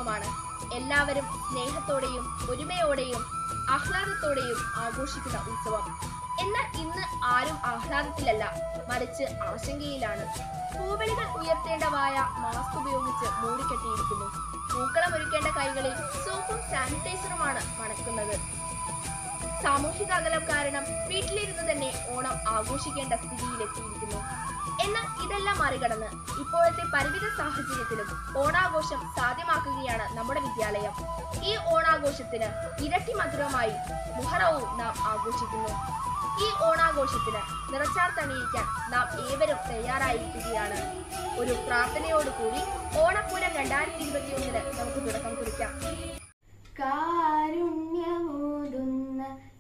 ഉത്സവമാണ് എല്ലാവരും സ്നേഹത്തോടെയും ഒരുമയോടെയും ആഹ്ലാദത്തോടെയും ആഘോഷിക്കുന്ന ഉത്സവം എന്നാൽ ഇന്ന് ആരും ആഹ്ലാദത്തിലല്ല മറിച്ച് ആശങ്കയിലാണ് പൂവിളികൾ ഉയർത്തേണ്ട വായ മാസ്ക് ഉപയോഗിച്ച് മൂടിക്കെട്ടിയിരിക്കുന്നു പൂക്കളം ഒരുക്കേണ്ട കൈകളിൽ സോപ്പും സാനിറ്റൈസറുമാണ് മണക്കുന്നത് സാമൂഹിക അകലം കാരണം വീട്ടിലിരുന്ന് തന്നെ ഓണം ആഘോഷിക്കേണ്ട സ്ഥിതിയിലെത്തിയിരിക്കുന്നു എന്നാൽ ഇതെല്ലാം മറികടന്ന് ഇപ്പോഴത്തെ പരിമിത സാഹചര്യത്തിലും ഓണാഘോഷം സാധ്യമാക്കുകയാണ് നമ്മുടെ വിദ്യാലയം ഈ ഓണാഘോഷത്തിന് ഇരട്ടി മധുരമായി മുഹറവും നാം ആഘോഷിക്കുന്നു ഈ ഓണാഘോഷത്തിന് നിറച്ചാർ തണിയിക്കാൻ നാം ഏവരും തയ്യാറായിരിക്കുകയാണ് ഒരു പ്രാർത്ഥനയോടുകൂടി ഓണപ്പൂരം രണ്ടായിരത്തി ഇരുപത്തിയൊന്നിന് നമുക്ക് തുടക്കം കുറിക്കാം കാരുണ്യമോതുന്ന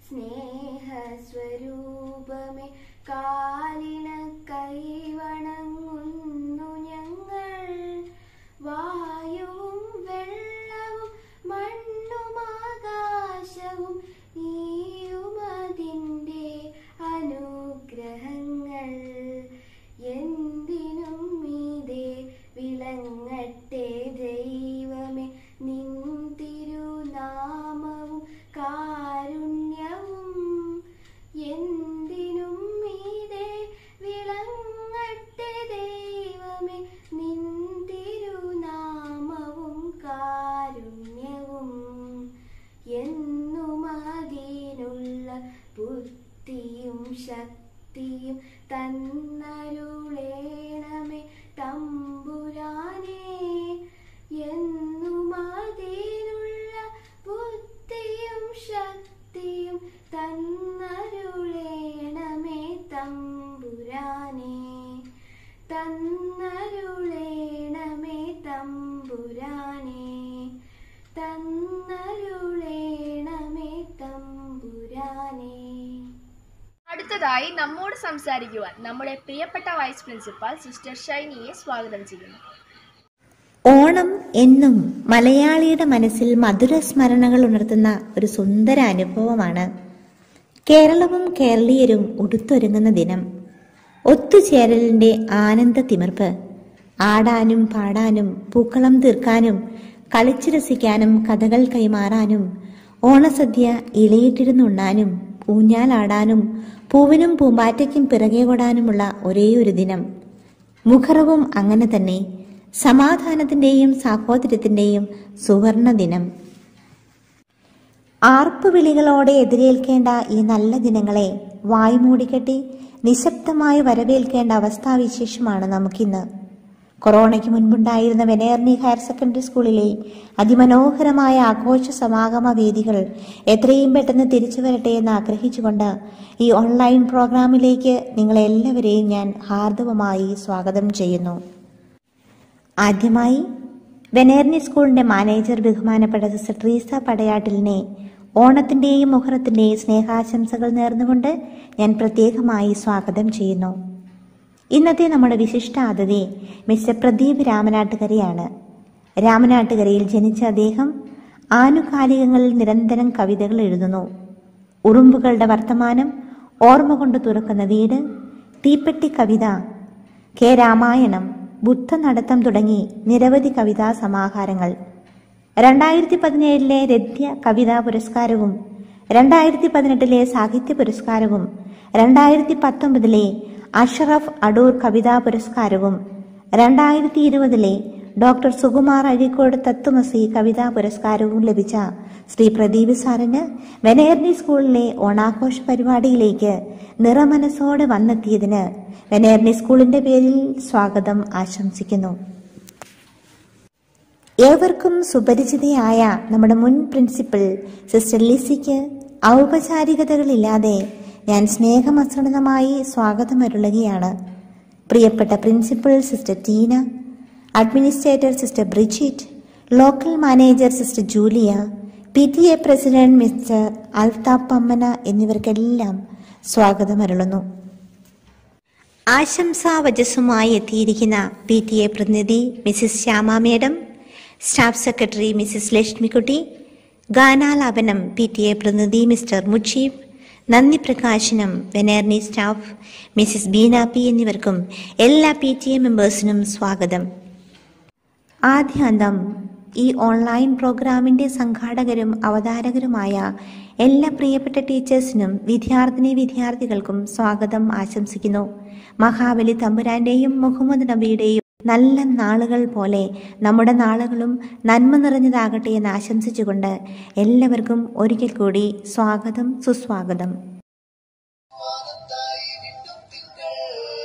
സ്നേഹസ്വരൂപമേ കാലിന കൈവണങ്ങുന്നു ഞങ്ങൾ വായുവും വെള്ളവും മണ്ണും ആകാശവും നീയുമതിൻ്റെ അനുഗ്രഹങ്ങൾ എന്തിനും മീതെ വിളങ്ങട്ടെ ദൈവമേ നിൻ തിരുനാമവും കാരുണ്യവും എന്തിനും മീതെ വിളങ്ങട്ടെ ദൈവമേ നിൻ തിരുനാമവും കാരുണ്യവും എന്നും അതിനുള്ള ബുദ്ധിയും ശക്തിയും തന്നരുളേണമേ തമ്പുരാനേ എന്നും അതിനുള്ള ബുദ്ധിയും ശക്തിയും തന്നരുളേണമേ തമ്പുരാനേ തന്നരുളേണമേ തമ്പുരാനേ തന്നരുളേണമേ തമ്പുരാനേ അടുത്തതായി നമ്മോട് സംസാരിക്കുവാൻ നമ്മുടെ പ്രിയപ്പെട്ട വൈസ് പ്രിൻസിപ്പാൾ സിസ്റ്റർ ഷൈനിയെ സ്വാഗതം ചെയ്യുന്നു ഓണം എന്നും മലയാളിയുടെ മനസ്സിൽ മധുര സ്മരണകൾ ഉണർത്തുന്ന ഒരു സുന്ദര അനുഭവമാണ് കേരളവും കേരളീയരും ഉടുത്തൊരുങ്ങുന്ന ദിനം ഒത്തുചേരലിന്റെ ആനന്ദ തിമിർപ്പ് ആടാനും പാടാനും പൂക്കളം തീർക്കാനും കളിച്ചു രസിക്കാനും കഥകൾ കൈമാറാനും ഓണസദ്യ ഇലയിട്ടിരുന്നുണ്ണാനും ഊഞ്ഞാലാടാനും പൂവിനും പൂമ്പാറ്റയ്ക്കും പിറകെ ഓടാനുമുള്ള ഒരേ ഒരു ദിനം മുഖറവും അങ്ങനെ തന്നെ സമാധാനത്തിന്റെയും സാഹോദര്യത്തിന്റെയും സുവർണ ദിനം ആർപ്പുവിളികളോടെ എതിരേൽക്കേണ്ട ഈ നല്ല ദിനങ്ങളെ വായ്മൂടിക്കെട്ടി നിശബ്ദമായി വരവേൽക്കേണ്ട അവസ്ഥാവിശേഷമാണ് നമുക്കിന്ന് കൊറോണയ്ക്ക് മുൻപുണ്ടായിരുന്ന വെനേർണി ഹയർ സെക്കൻഡറി സ്കൂളിലെ അതിമനോഹരമായ ആഘോഷ സമാഗമ വേദികൾ എത്രയും പെട്ടെന്ന് തിരിച്ചു വരട്ടെ എന്ന് ആഗ്രഹിച്ചുകൊണ്ട് ഈ ഓൺലൈൻ പ്രോഗ്രാമിലേക്ക് നിങ്ങളെല്ലാവരെയും ഞാൻ ഹാർദവമായി സ്വാഗതം ചെയ്യുന്നു ആദ്യമായി വെനേർണി സ്കൂളിന്റെ മാനേജർ ബഹുമാനപ്പെട്ട സിസ്റ്റർ ട്രീസ പടയാട്ടിലിനെ ഓണത്തിന്റെയും മുഹറത്തിന്റെയും സ്നേഹാശംസകൾ നേർന്നുകൊണ്ട് ഞാൻ പ്രത്യേകമായി സ്വാഗതം ചെയ്യുന്നു ഇന്നത്തെ നമ്മുടെ വിശിഷ്ട അതിഥി മിസ്റ്റർ പ്രദീപ് രാമനാട്ടുകരയാണ് രാമനാട്ടുകരയിൽ ജനിച്ച അദ്ദേഹം ആനുകാലികങ്ങളിൽ നിരന്തരം കവിതകൾ എഴുതുന്നു ഉറുമ്പുകളുടെ വർത്തമാനം ഓർമ്മ കൊണ്ട് തുറക്കുന്ന വീട് തീപ്പെട്ടി കവിത കെ രാമായണം ബുദ്ധനടത്തം തുടങ്ങി നിരവധി കവിതാ സമാഹാരങ്ങൾ രണ്ടായിരത്തി പതിനേഴിലെ രഥ്യ കവിതാ പുരസ്കാരവും രണ്ടായിരത്തി പതിനെട്ടിലെ സാഹിത്യ പുരസ്കാരവും രണ്ടായിരത്തി പത്തൊമ്പതിലെ അഷറഫ് അടൂർ കവിതാ പുരസ്കാരവും രണ്ടായിരത്തി ഇരുപതിലെ ഡോക്ടർ സുകുമാർ അഴീക്കോട് തത്വമസി കവിതാ പുരസ്കാരവും ലഭിച്ച ശ്രീ പ്രദീപ് സാറിന് വെനേർണി സ്കൂളിലെ ഓണാഘോഷ പരിപാടിയിലേക്ക് നിറമനസ്സോടെ വന്നെത്തിയതിന് വെനേർണി സ്കൂളിന്റെ പേരിൽ സ്വാഗതം ആശംസിക്കുന്നു ഏവർക്കും സുപരിചിതയായ നമ്മുടെ മുൻ പ്രിൻസിപ്പൽ സിസ്റ്റർ ലിസിക്ക് ഔപചാരികതകളില്ലാതെ ഞാൻ സ്നേഹമസൃണമായി സ്വാഗതമരുളുകയാണ് പ്രിയപ്പെട്ട principal sister Teena administrator sister Bridget local manager sister Julia P T A president mister Althaf Pammana എന്നിവർക്കെല്ലാം സ്വാഗതമരുളുന്നു ആശംസാവചസ്സുമായി എത്തിയിരിക്കുന്ന പി ടി എ പ്രതിനിധി Mrs Shyama madam staff secretary Mrs Lakshmikutty ഗാനാലാപനം പി ടി എ പ്രതിനിധി മിസ്റ്റർ മുജീബ് നന്ദി പ്രകാശനം Venerni staff Mrs Beena P എന്നിവർക്കും എല്ലാ പി ടി എ മെമ്പേഴ്സിനും സ്വാഗതം ആദ്യാന്തം ഈ ഓൺലൈൻ പ്രോഗ്രാമിൻ്റെ സംഘാടകരും അവതാരകരുമായ എല്ലാ പ്രിയപ്പെട്ട ടീച്ചേഴ്സിനും വിദ്യാർത്ഥിനി വിദ്യാർത്ഥികൾക്കും സ്വാഗതം ആശംസിക്കുന്നു മഹാബലി തമ്പുരാന്റെയും മുഹമ്മദ് നബിയുടെയും നല്ല നാളുകൾ പോലെ നമ്മുടെ നാളുകളും നന്മ നിറഞ്ഞതാകട്ടെ എന്ന് ആശംസിച്ചുകൊണ്ട് എല്ലാവർക്കും ഒരിക്കൽ കൂടി സ്വാഗതം സുസ്വാഗതം വാനത്തായി മിന്നും തിങ്കൾ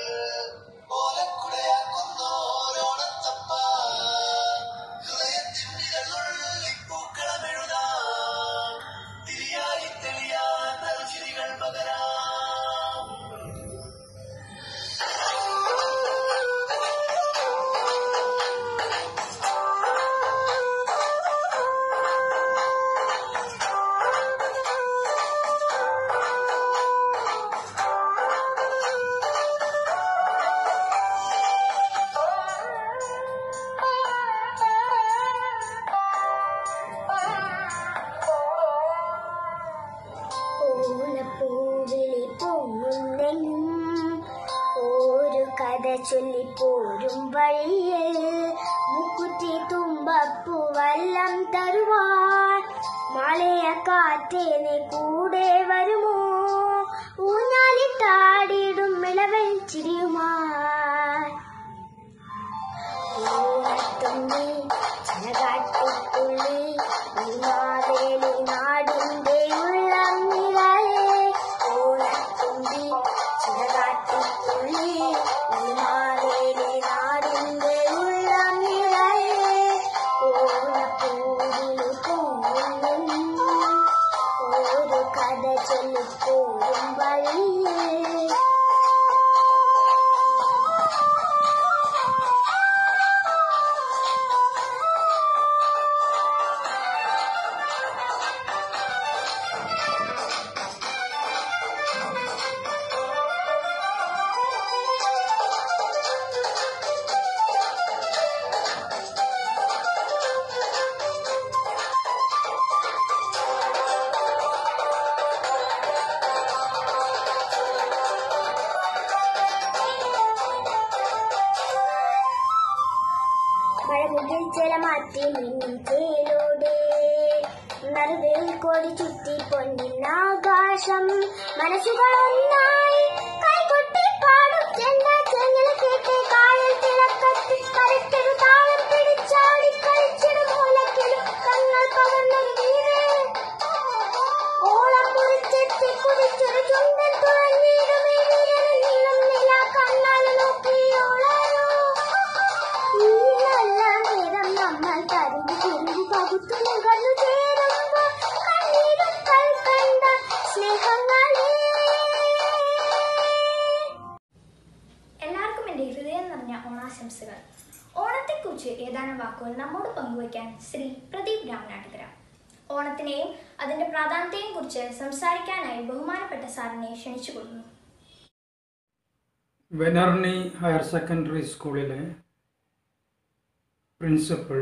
ഓലക്കുടയാക്കുന്നോരോണത്തപ്പ ഹൃദയത്തിൻ നിഴലുള്ളിൽ പൂക്കളമെഴുതാം തിരിയായി തെളിയാൻ നൽചിരികൾ പകരാം ഓലപ്പൂവിളി പൊങ്ങുന്നെങ്ങും ഒരു കഥ ചൊല്ലിപ്പോരും വഴിയിൽ മുക്കുറ്റി തുമ്പപ്പൂ വല്ലം തരുവാൻ മലയ കാറ്റേ നീ കൂടെ വരുമോ ഊഞ്ഞാലിട്ടാടിയിടും ഇളവൻ ചിരിയുമായി ഓണത്തുമ്പി ചിലകാട്ടിത്തുള്ളി ഉൾമാവേലി നാടിന്റെ ഉള്ളം നിറയെ ഓണത്തുമ്പി ചിലകാട്ടിത്തുള്ളി ഉൾമാവേലി നാടിന്റെ ഉള്ളം നിറയെ ഓണപ്പൂവിളി പൊങ്ങുന്നു ഒരു കഥ ചൊല്ലിപ്പോരും വഴിയേ മഴമുകിൽ ജലമാറ്റി മിന്നും തേലോടെ നറുവിൽ കൊടി ചുറ്റി പൊന്നിനാകാശം മനസ്സുകൾ ഒന്നായി കൈകൊട്ടി പാടും ചെന്ന ചെങ്ങല കേട്ട് കായൽ തിളക്കത്തിൽ കരയ്ക്കൊരു താളം പിടിച്ചാടി കളിച്ചിടും മൂലക്കിലും കങ്ങൾ പകർന്നൊരു വീട് ഓളം കുറിച്ചെത്തി കുടിച്ചൊരു ചുണ്ടൻ തുറന്നിടുമേ വീരൻ നീളം നില കണ്ണാൽ നോക്കി ഓളായോ ഈ നല്ല നേരം നമ്മൾ തരുമ്പ് കുരുമ്പ് പകുത്തു നികന്നു ചേരുമ്പോ കണ്ണീരും കൽക്കണ്ട സ്നേഹങ്ങളെ എല്ലാവർക്കും എൻ്റെ ഹൃദയം നിറഞ്ഞ ഓണാശംസകൾ ഓണത്തെക്കുറിച്ച് ഏതാനും വാക്കുകൾ നമ്മോട് പങ്കുവയ്ക്കാൻ ശ്രീ പ്രദീപ് രാമനാട്ടുകര ഓണത്തിനെയും അതിൻ്റെ പ്രാധാന്യത്തെയും കുറിച്ച് സംസാരിക്കാനായി ബഹുമാനപ്പെട്ട സാറിനെ ക്ഷണിച്ചുകൊള്ളുന്നു വെനർണി ഹയർ സെക്കൻഡറി സ്കൂളിലെ പ്രിൻസിപ്പൽ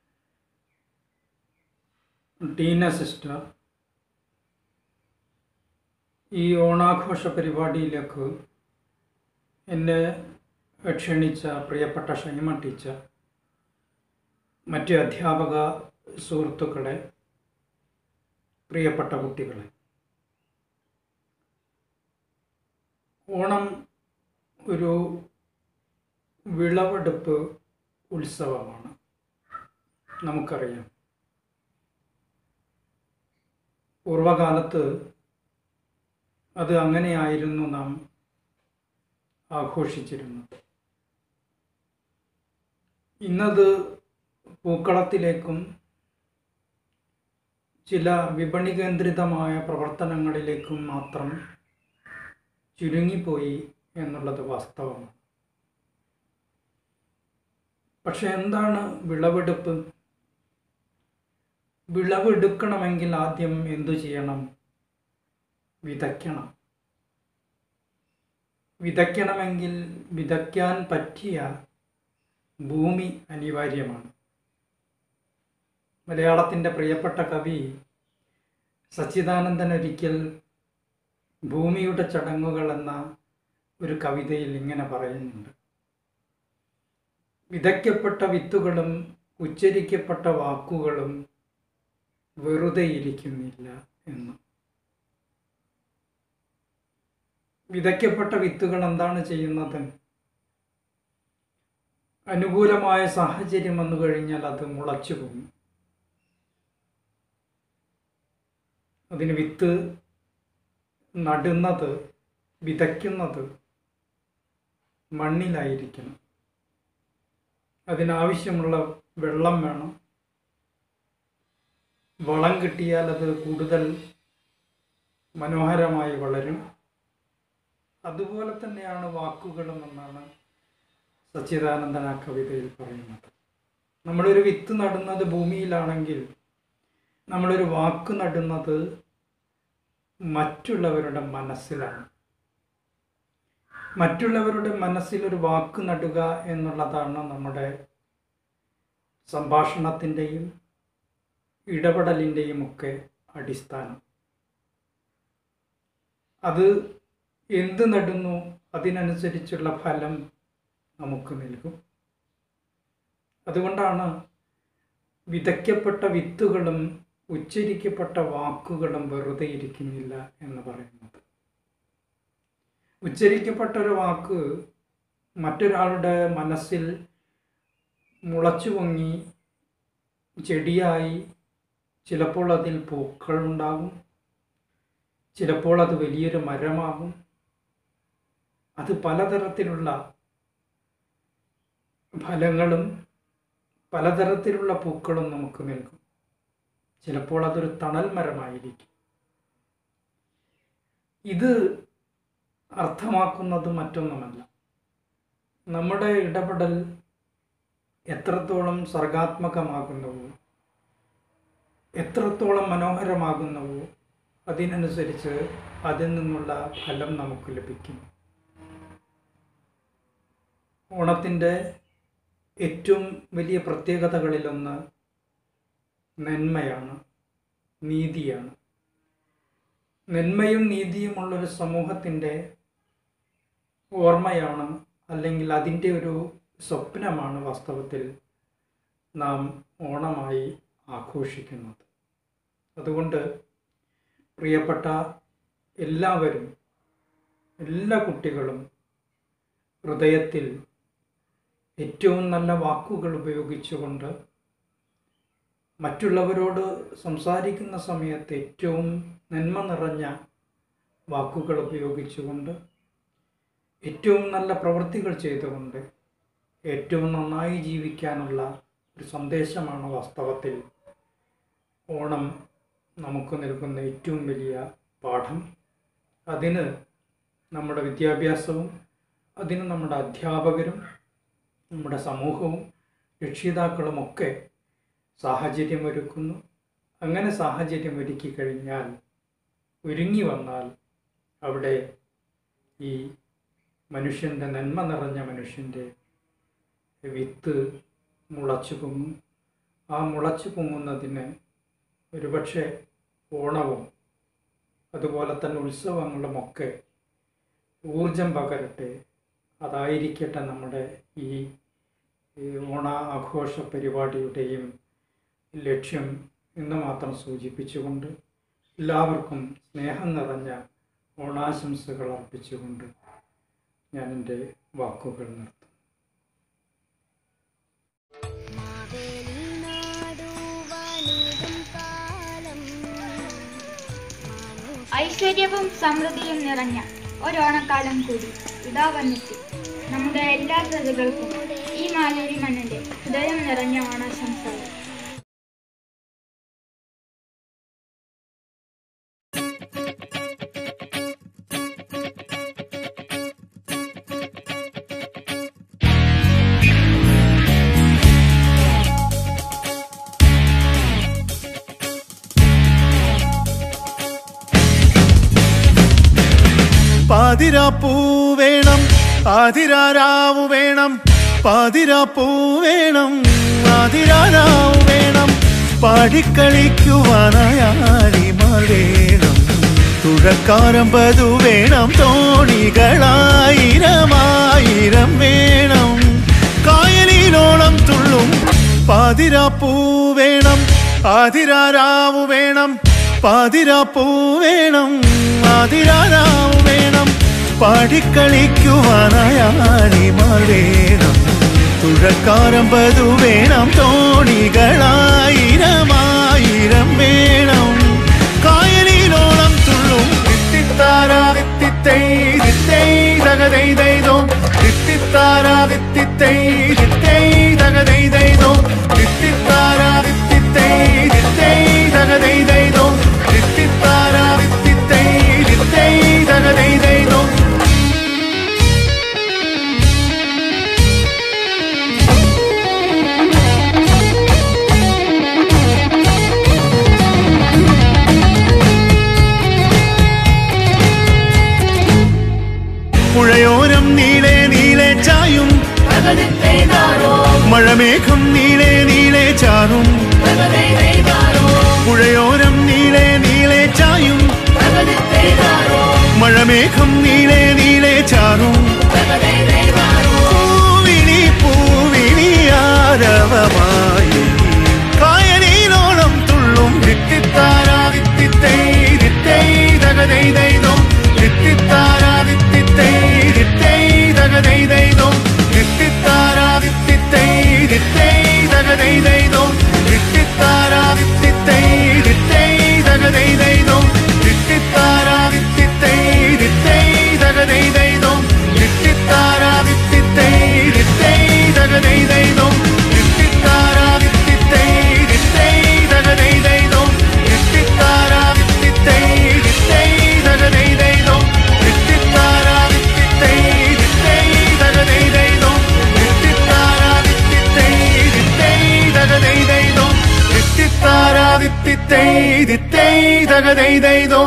ടീന സിസ്റ്റർ ഈ ഓണാഘോഷ പരിപാടിയിലേക്ക് എന്നെ ക്ഷണിച്ച പ്രിയപ്പെട്ട ഷൈമ ടീച്ചർ മറ്റ് അധ്യാപക സുഹൃത്തുക്കളെ പ്രിയപ്പെട്ട കുട്ടികളെ ഓണം ഒരു വിളവെടുപ്പ് ഉത്സവമാണ് നമുക്കറിയാം പൂർവകാലത്ത് അത് അങ്ങനെയായിരുന്നു നാം ആഘോഷിച്ചിരുന്നത് ഇന്നത് പൂക്കളത്തിലേക്കും ചില വിപണി കേന്ദ്രിതമായ പ്രവർത്തനങ്ങളിലേക്കും മാത്രം ചുരുങ്ങിപ്പോയി എന്നുള്ളത് വാസ്തവമാണ് പക്ഷെ എന്താണ് വിളവെടുപ്പ് വിളവെടുക്കണമെങ്കിൽ ആദ്യം എന്തു ചെയ്യണം വിതയ്ക്കണം വിതയ്ക്കണമെങ്കിൽ വിതയ്ക്കാൻ പറ്റിയ ഭൂമി അനിവാര്യമാണ് മലയാളത്തിൻ്റെ പ്രിയപ്പെട്ട കവി സച്ചിദാനന്ദൻ ഒരിക്കൽ ഭൂമിയുടെ ചടങ്ങുകൾ എന്ന ഒരു കവിതയിൽ ഇങ്ങനെ പറയുന്നുണ്ട് വിതയ്ക്കപ്പെട്ട വിത്തുകളും ഉച്ചരിക്കപ്പെട്ട വാക്കുകളും വെറുതെ ഇരിക്കുന്നില്ല എന്ന് വിതയ്ക്കപ്പെട്ട വിത്തുകൾ എന്താണ് ചെയ്യുന്നത് അനുകൂലമായ സാഹചര്യം വന്നു കഴിഞ്ഞാൽ അത് മുളച്ചു പോകും അതിന് വിത്ത് നടുന്നത് വിതയ്ക്കുന്നത് മണ്ണിലായിരിക്കണം അതിനാവശ്യമുള്ള വെള്ളം വേണം വളം കിട്ടിയാൽ അത് കൂടുതൽ മനോഹരമായി വളരും അതുപോലെ തന്നെയാണ് വാക്കുകളും എന്നാണ് സച്ചിദാനന്ദൻ ആ കവിതയിൽ പറയുന്നത് നമ്മളൊരു വിത്ത് നടുന്നത് ഭൂമിയിലാണെങ്കിൽ നമ്മളൊരു വാക്ക് നടുന്നത് മറ്റുള്ളവരുടെ മനസ്സിലാണ് മറ്റുള്ളവരുടെ മനസ്സിൽ ഒരു വാക്ക് നടുക എന്നുള്ളതാണ് നമ്മുടെ സംഭാഷണത്തിൻ്റെയും ഇടപെടലിൻ്റെയും ഒക്കെ അടിസ്ഥാനം അത് എന്ത് നടുന്നു അതിനനുസരിച്ചുള്ള ഫലം നമുക്ക് നൽകും അതുകൊണ്ടാണ് വിതയ്ക്കപ്പെട്ട വിത്തുകളും ഉച്ചരിക്കപ്പെട്ട വാക്കുകളും വെറുതെ ഇരിക്കുന്നില്ല എന്ന് പറയുന്നത് ഉച്ചരിക്കപ്പെട്ട ഒരു വാക്ക് മറ്റൊരാളുടെ മനസ്സിൽ മുളച്ചു പൊങ്ങി ചെടിയായി ചിലപ്പോൾ അതിൽ പൂക്കൾ ഉണ്ടാകും ചിലപ്പോൾ അത് വലിയൊരു മരമാകും അത് പലതരത്തിലുള്ള ഫലങ്ങളും പലതരത്തിലുള്ള പൂക്കളും നമുക്ക് നൽകും ചിലപ്പോൾ അതൊരു തണൽ മരമായിരിക്കും ഇത് അർത്ഥമാക്കുന്നത് മറ്റൊന്നുമല്ല നമ്മുടെ ഇടപെടൽ എത്രത്തോളം സർഗാത്മകമാകുന്നുവോ എത്രത്തോളം മനോഹരമാകുന്നുവോ അതിനനുസരിച്ച് അതിൽ നിന്നുള്ള ഫലം നമുക്ക് ലഭിക്കും ഓണത്തിൻ്റെ ഏറ്റവും വലിയ പ്രത്യേകതകളിലൊന്ന് നന്മയാണ് നീതിയാണ് നന്മയും നീതിയുമുള്ളൊരു സമൂഹത്തിൻ്റെ ഓർമ്മയാണ് അല്ലെങ്കിൽ അതിൻ്റെ ഒരു സ്വപ്നമാണ് വാസ്തവത്തിൽ നാം ഓണമായി ആഘോഷിക്കുന്നത് അതുകൊണ്ട് പ്രിയപ്പെട്ട എല്ലാവരും എല്ലാ കുട്ടികളും ഹൃദയത്തിൽ ഏറ്റവും നല്ല വാക്കുകൾ ഉപയോഗിച്ചുകൊണ്ട് മറ്റുള്ളവരോട് സംസാരിക്കുന്ന സമയത്ത് ഏറ്റവും നന്മ നിറഞ്ഞ വാക്കുകൾ ഉപയോഗിച്ചുകൊണ്ട് ഏറ്റവും നല്ല പ്രവൃത്തികൾ ചെയ്തുകൊണ്ട് ഏറ്റവും നന്നായി ജീവിക്കാനുള്ള ഒരു സന്ദേശമാണ് വാസ്തവത്തിൽ ഓണം നമുക്ക് നൽകുന്ന ഏറ്റവും വലിയ പാഠം അതിന് നമ്മുടെ വിദ്യാഭ്യാസവും അതിന് നമ്മുടെ അധ്യാപകരും നമ്മുടെ സമൂഹവും രക്ഷിതാക്കളുമൊക്കെ സാഹചര്യമൊരുക്കുന്നു അങ്ങനെ സാഹചര്യം ഒരുക്കി കഴിഞ്ഞാൽ ഒരുങ്ങി വന്നാൽ അവിടെ ഈ മനുഷ്യൻ്റെ നന്മ നിറഞ്ഞ മനുഷ്യൻ്റെ വിത്ത് മുളച്ചു പൊങ്ങും ആ മുളച്ചു പൊങ്ങുന്നതിന് ഒരുപക്ഷെ ഓണവും അതുപോലെ തന്നെ ഉത്സവങ്ങളുമൊക്കെ ഊർജം പകരട്ടെ അതായിരിക്കട്ടെ നമ്മുടെ ഈ ഈ ഓണ ആഘോഷ പരിപാടിയുടെയും ലക്ഷ്യം എന്ന് മാത്രം സൂചിപ്പിച്ചുകൊണ്ട് എല്ലാവർക്കും സ്നേഹം നിറഞ്ഞ ഓണാശംസകൾ അർപ്പിച്ചുകൊണ്ട് ഞാൻ എൻ്റെ വാക്കുകൾ നിർത്തും ഐശ്വര്യവും സമൃദ്ധിയും നിറഞ്ഞ ഒരോണക്കാലം കൂടി ഇതാ വന്നെത്തി നമ്മുടെ എല്ലാ പ്രജകൾക്കും ഈ മാലേരി മണ്ണിന്റെ ഹൃദയം നിറഞ്ഞ ഓണാശംസകൾ പാതിരാപ്പൂ വേണം ആതിരാരാവു വേണം പാതിരാപ്പൂ വേണം ആതിരാരാവു വേണം പാടിക്കളിക്കുവാനായാലിമാർ വേണം തുഴക്കാരമ്പതു വേണം തോണികളായിരമായിരം വേണം കായലിലോളം തുള്ളും പാതിരാപ്പൂ വേണം ആതിരാരാവു വേണം പാതിരാപ്പൂ വേണം ആതിരാരാവു വേണം പാടിക്കളിക്കുവാനായാണിമാർ വേണം തുഴക്കാരമ്പതു വേണം തോണികളായിരമായിരം വേണം കായലിലോളം തുള്ളും തിത്തിത്താരാ തിത്തിത്തൈ തിത്തൈ തകതൈ ദൈതോ തിത്തിത്താരാ തിത്തിത്തൈ തിത്തൈ തകതൈ ദൈതോ തിത്തിത്താരാ തിത്തിത്തൈ തിത്തൈ തകതൈ ദൈതോ തിത്തിത്താരാ തിത്തിത്തൈ തിത്തൈ തകതൈ ദൈതോ പുഴയോരം നീളെ നീളെ ചായും മഴമേഘം നീളെ നീളെ ചാറും പുഴയോരം നീളെ നീളെ ചായും മഴമേഘം നീളെ നീളെ ചാറും പൂവിളി പൂവിളി ആരവമായി കായലിലോളം തുള്ളും വിത്തിത്താരാ വിത്തിത്തൈ വിത്തൈ തകതൈ ദൈതോ വിത്തിത്താരാ വിത്തിത്തൈ വിത്തൈ തകതൈ ദൈതോ വിത്തിത്താരാ വിത്തിത്തൈ വിത്തൈ തകതൈ ദൈതോ വിത്തിത്താരാ വിത്തിത്തൈ വിത്തൈ തകതൈ ദൈതോ വിത്തിത്താരാ വിത്തിത്തൈ വിത്തൈ തകതൈ ദൈതോ വിത്തിത്താരാ വിത്തിത്തൈ വിത്തൈ തകതൈ ദൈതോ വിത്തിത്താരാ വിത്തിത്തൈ വിത്തൈ തകതൈ ദൈതോ വിത്തിത്താരാ വിത്തിത്തൈ വിത്തൈ തകതൈ ദൈതോ വിത്തിത്താരാ വിത്തിത്തൈ വിത്തൈ തകതൈ ദൈതോ വിത്തിത്താരാ വിത്തിത്തൈ വിത്തൈ തകതൈ ദൈതോ വിത്തിത്താരാ വിത്തിത്തൈ വിത്തൈ തകതൈ ദൈതോ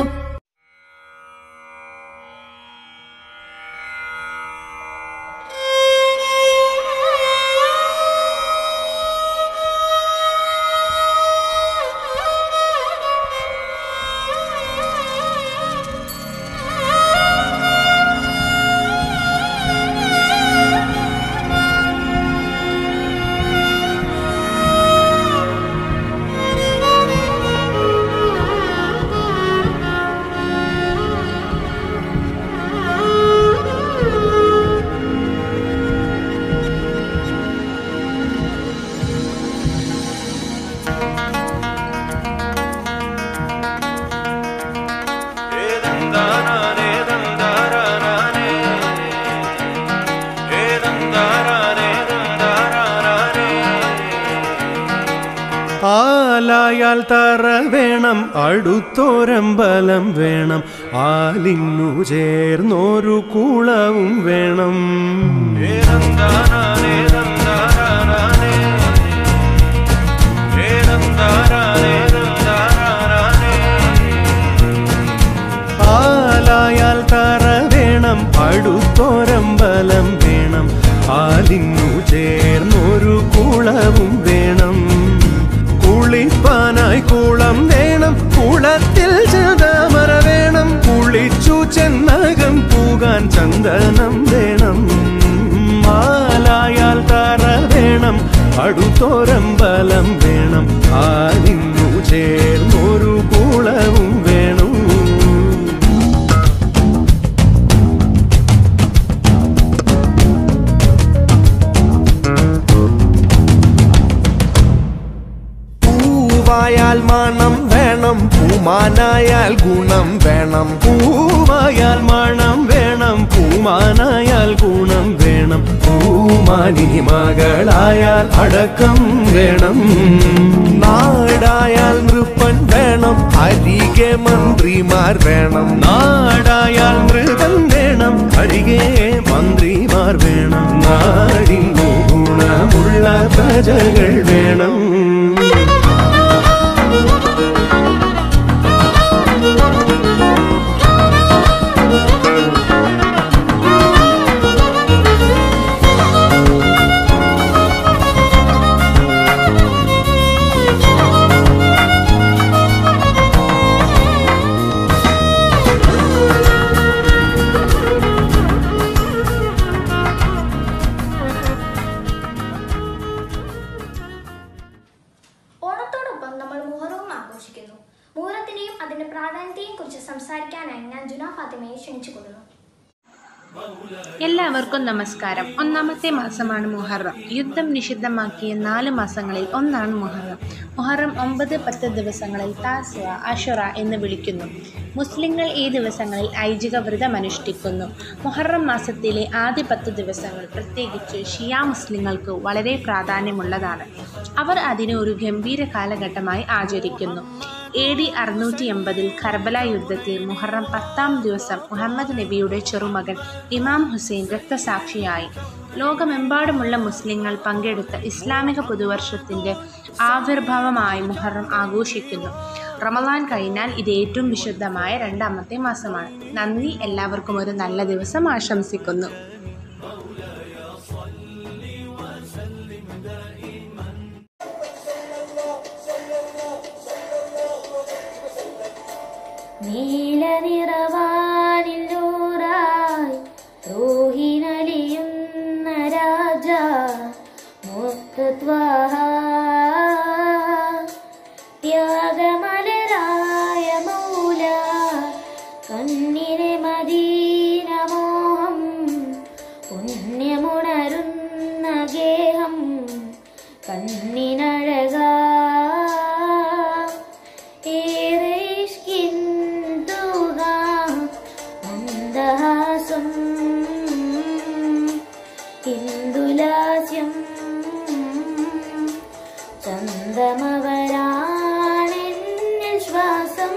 ആലായാൽ തറ വേണം അടുത്തോരമ്പലം വേണം ആലിന്നു ചേർന്നൊരു കുളവും വേണം ആലായാൽ തറ വേണം അടുത്തോരമ്പലം വേണം ആലിന്നു ചേർന്നൊരു കുളവും വേണം കുളിപ്പാനായി കുളം വേണം കുളത്തിൽ ചതമറ വേണം കുളിച്ചു ചെന്നകം പൂകാൻ ചന്ദനം വേണം മാലായാൽ തറ വേണം അടുത്തോരമ്പലം വേണം ആലിന്നു ചേർന്നൊരു കുളവും വേണം പൂവായാൽ മണം വേണം പൂമാനായാൽ ഗുണം വേണം പൂവായാൽ മണം വേണം പൂമാനായാൽ ഗുണം വേണം പൂമാനി മകളായാൽ അടക്കം വേണം നാടായാൽ നൃപ്പൻ വേണം അരികെ മന്ത്രിമാർ വേണം നാടായാൽ മൃഗം വേണം അരികെ മന്ത്രിമാർ വേണം നാടിനു ഗുണമുള്ള പ്രജകൾ വേണം അതിന്റെ പ്രാധാന്യത്തെയും കുറിച്ച് സംസാരിക്കാനായി ഞാൻ ജുന ഫാത്തിമയെ ക്ഷണിച്ചു കൊള്ളുന്നു എല്ലാവർക്കും നമസ്കാരം ഒന്നാമത്തെ മാസമാണ് മുഹറം യുദ്ധം നിഷിദ്ധമാക്കിയ നാല് മാസങ്ങളിൽ ഒന്നാണ് മുഹറം മുഹറം ഒമ്പത് പത്ത് ദിവസങ്ങളിൽ താസ്വ അഷുറ എന്ന് വിളിക്കുന്നു മുസ്ലിങ്ങൾ ഈ ദിവസങ്ങളിൽ ഐജിക വ്രതം അനുഷ്ഠിക്കുന്നു മുഹറം മാസത്തിലെ ആദ്യ പത്ത് ദിവസങ്ങൾ പ്രത്യേകിച്ച് ഷിയ മുസ്ലിങ്ങൾക്ക് വളരെ പ്രാധാന്യമുള്ളതാണ് അവർ അതിനെ ഒരു ഗംഭീര കാലഘട്ടമായി ആചരിക്കുന്നു എ ഡി അറുന്നൂറ്റി എൺപതിൽ കർബല യുദ്ധത്തിൽ മുഹറം പത്താം ദിവസം മുഹമ്മദ് നബിയുടെ ചെറുമകൻ ഇമാം ഹുസൈൻ രക്തസാക്ഷിയായി ലോകമെമ്പാടുമുള്ള മുസ്ലിങ്ങൾ പങ്കെടുത്ത ഇസ്ലാമിക പുതുവർഷത്തിൻ്റെ ആവിർഭാവമായി മുഹറം ആഘോഷിക്കുന്നു റമദാൻ കഴിഞ്ഞാൽ ഇത് ഏറ്റവും വിശുദ്ധമായ രണ്ടാമത്തെ മാസമാണ് നന്ദി എല്ലാവർക്കും ഒരു നല്ല ദിവസം ആശംസിക്കുന്നു നീലനിറവാനില്ലൂറായി റോഹിനലിയുന്ന രാജ മുത്തത്വഹ ത്യാഗമലരായ മൗല കണ്ണിനെ മദീനമോഹം പുണ്യമുണരുന്ന ഗേഹം കണ്ണിനഴക ഏറെ ഇഷ്കിന്തുക മന്ദഹാസം ഹിന്ദുലാസ്യം ചന്ദമവരാണെന്നിൽ ശ്വാസം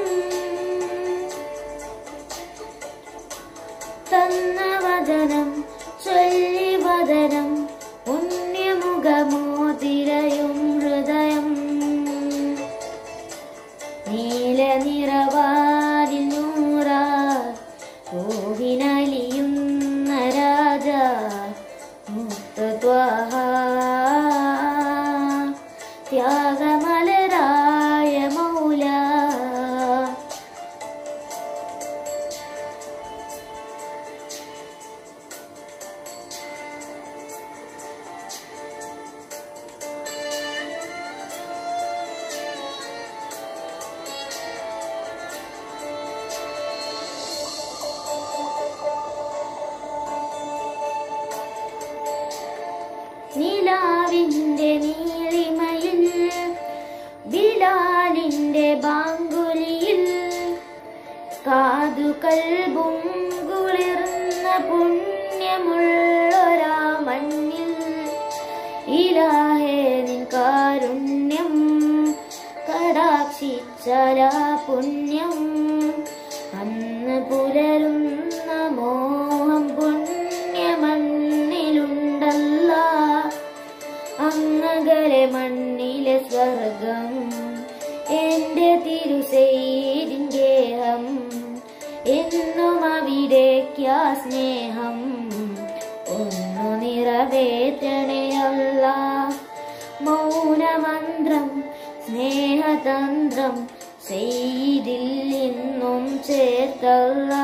തന്ന വദനം ചൊല്ലി വദനം പുണ്യമുഖമോ തിരയും ഹൃദയം നീല നിറവാരിൽ നൂറാ പൂവിനലിയുന്ന രാജ മുക്തത്വഹ ത്യാഗമലരായ മൗല നിലാവിന്റെ നീളിമയിൽ ബിലാലിന്റെ ബാങ്കുലിയിൽ കാതുകൾ കുളിർന്ന പുണ്യമുള്ളൊരാ മണ്ണിൽ ഇലാഹേ നിൻ കാരുണ്യം കടാക്ഷിച്ചരാ പുണ്യം അന്ന് പുലരുന്ന മോഹം പുണ്യമണ്ണിലുണ്ടല്ല അങ്ങകലെ മണ്ണിലെ സ്വർഗം എന്റെ തിരുസേരിൻ ഗേഹം എന്നും അവിടേക്കാ സ്നേഹം ഒന്നു നിറവേറ്റണയല്ല മൗനമന്ത്രം സ്നേഹതന്ത്രം ചെയ്തിൽ ഇന്നും ചേർത്തല്ല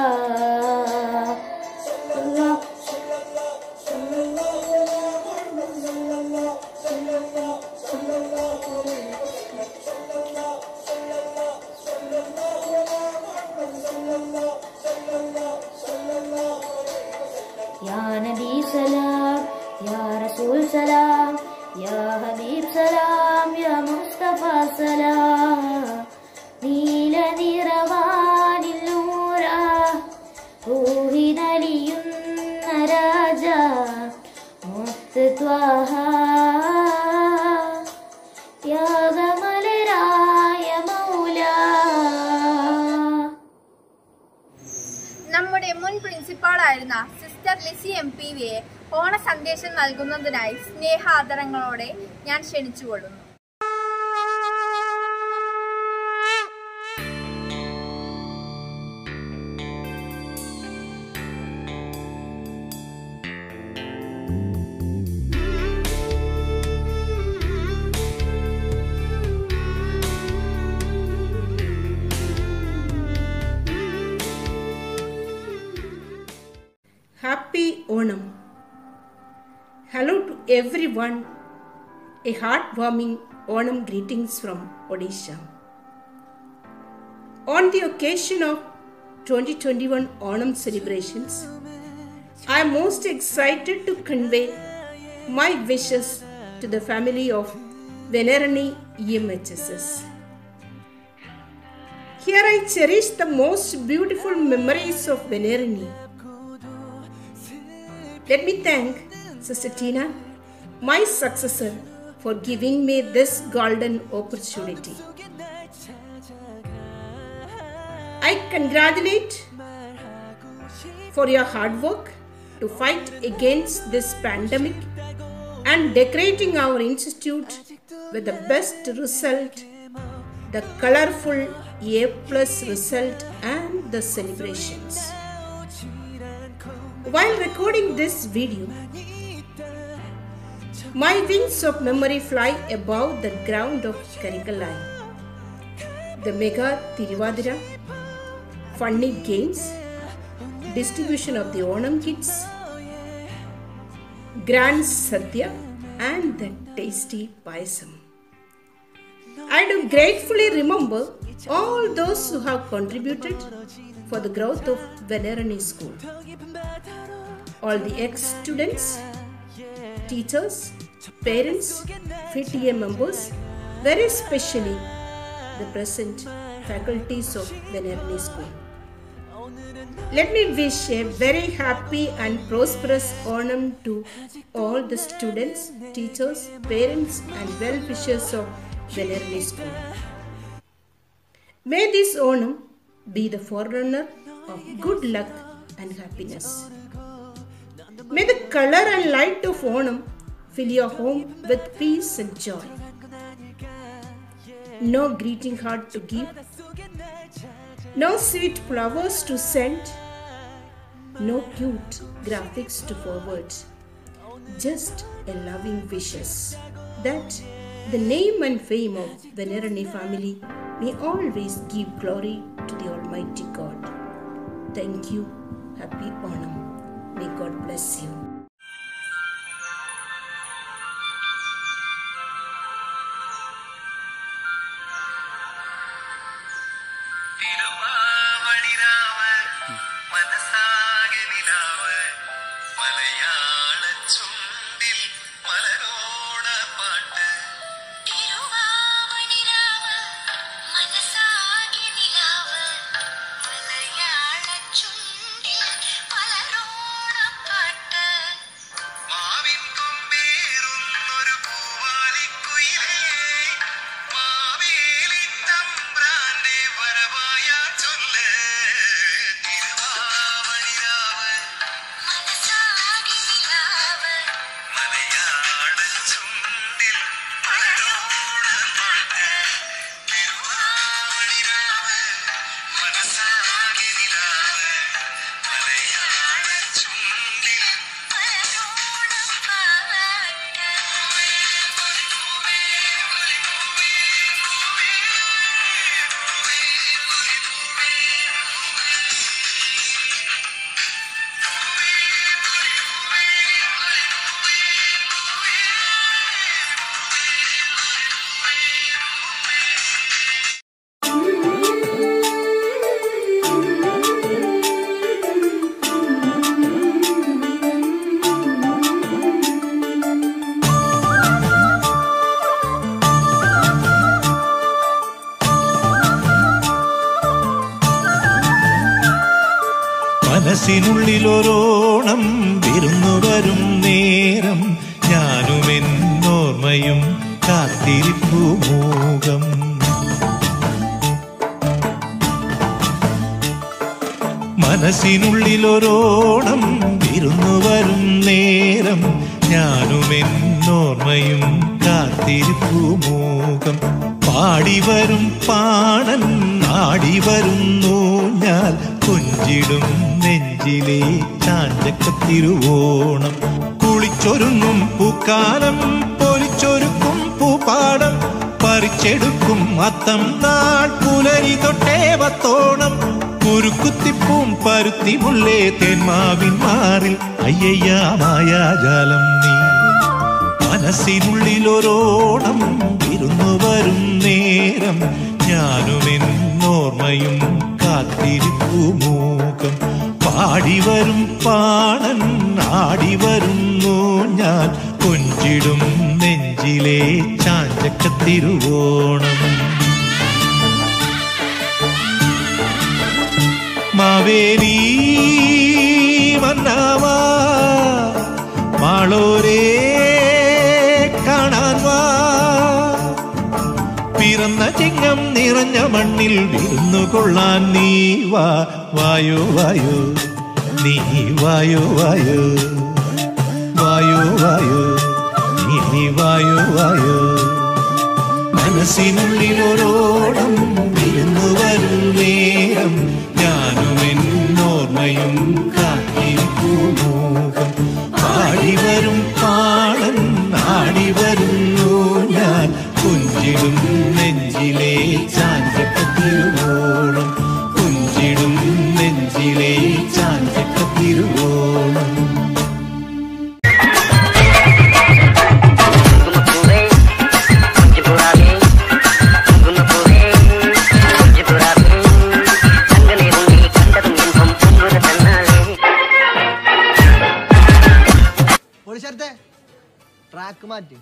يا نبي سلام يا رسول سلام يا حبيب سلام يا مصطفى سلام നീല നിറവാനില്ലൂര ൂഹിനലിയുന്ന രാജ മുത്ത് ത്വാഹ ത്യാഗമലരായ മൗല നമ്മുടെ മുൻ പ്രിൻസിപ്പാളായിരുന്ന സിസ്റ്റർ ലിസി എം പി വിയെ ഓണ സന്ദേശം നൽകുന്നതിനായി സ്നേഹാദരങ്ങളോടെ ഞാൻ ക്ഷണിച്ചുകൊള്ളുന്നു Happy Onam. Hello to everyone. A heartwarming Onam greetings from Odisha. On the occasion of 2021 Onam celebrations, I am most excited to convey my wishes to the family of Venerani EMHSS. Here I cherish the most beautiful memories of Venerani. Let me thank Sister Tina, my successor, for giving me this golden opportunity. I congratulate for your hard work to fight against this pandemic and decorating our institute with the best result, the colorful A plus result and the celebrations. While recording this video, my wings of memory fly above the ground of Karikallai. The mega Tiruvadira, funny games, distribution of the Onam kits, grand sadhya, and the tasty paisam. I do gratefully remember all those who have contributed for the growth of Venerani School. All the ex-students, teachers, parents, PTA members, very especially the present faculties of Venerani School. Let me wish a very happy and prosperous Onam to all the students, teachers, parents, and well wishers of Venerani School. May this Onam be the forerunner of good luck and happiness. May the color and light of Onam fill your home with peace and joy. No greeting card to give, no sweet flowers to send, no cute graphics to forward, just a loving wishes that the name and fame of Venerani family may always give glory to the Almighty God. Thank you. Happy Onam. May God bless you. തിരുവാവണിരാവ് മനസ്സാകെ നിലാവ് മലയാള ചുണ്ടിൽ മലരോണ പാട്ട് തിരുവാവണിരാവ് മനസ്സാകെ നിലാവ് മലയാള ചുണ്ടിൽ മലരോണ പാട്ട് മാവിൻ കൊമ്പേറുന്നൊരു പൂവാലിക്കുയിലേ മാവേലി തമ്പ്രാന്റെ വരവായ ചൊല്ല് തിരുവാവണിരാവ് മനസ്സാകെ നിലാവ് മലയാള ചുണ്ടിൽ മലരോണ പാട്ട് തിരുവാവണിരാവ് മനസ്സാകെ നിലാവ് മലയാള ചുണ്ടിൽ മലരോണ പാട്ട് മനസ്സിനുള്ളിലൊരോണം വിരുന്നു വരും നേരം ഞാനും എന്നോർമ്മയും കാത്തിരിപ്പു മൂകം മനസ്സിനുള്ളിലൊരോണം വിരുന്നു വരും നേരം ഞാനും എന്നോർമ്മയും കാത്തിരിപ്പു മൂകം പാടി വരും പാണൻ നാടി വരുന്നു ഞാൻ കൊഞ്ചിടും നെഞ്ചിലെ ചാഞ്ചക്കത്തിരുവോണം കുളിച്ചൊരുങ്ങും പൂക്കാലം പൊലിച്ചൊരുക്കും പൂപ്പാടം പറിച്ചെടുക്കും അത്തം നാൾ പുലരി തൊട്ടേവത്തോണം കുരുക്കുത്തിപ്പൂം പരുത്തി മുള്ളേ തെന്മാവിൻ മാറിൽ അയ്യയ്യ മായാജാലം നീ മനസ്സിനുള്ളിലൊരോണം വിരുന്നു വരും നേരം ഞാനും എന്നോർ ഓർമ്മയും കാത്തിരിപ്പു മൂകം പാടിവരും പാണൻ ആടിവരുന്നു ഞാൻ കൊഞ്ചിടും നെഞ്ചിലെ ചാഞ്ചക്കത്തിരുവോണം മാവേലി മന്നാവാ മാളോരേ കാണാൻ വാ പിറന്ന ചിങ്ങം നിറഞ്ഞ മണ്ണിൽ വിരുന്നു കൊള്ളാൻ നീ വാ വായോ വായോ നീ വായോ വായോ വായോ വായോ നീ വായോ വായോ മനസ്സിനുള്ളിൽ ഒരോടം വിരുന്നു വരും നേരം ഞാനും എന്നോർമ്മയും കാത്തിരിപ്പൂ മോഹം പാടി വരും പാടൻ ആടി വരുന്നു ഞാൻ കുഞ്ചിടും നെഞ്ചിലെ ചാഞ്ചക്കത്തിരുവോണം കുഞ്ചിടും നെഞ്ചിലെ ചാഞ്ചക്കത്തിരുവോണം പോലീസടുത്തെ ട്രാക്ക് മാറ്റി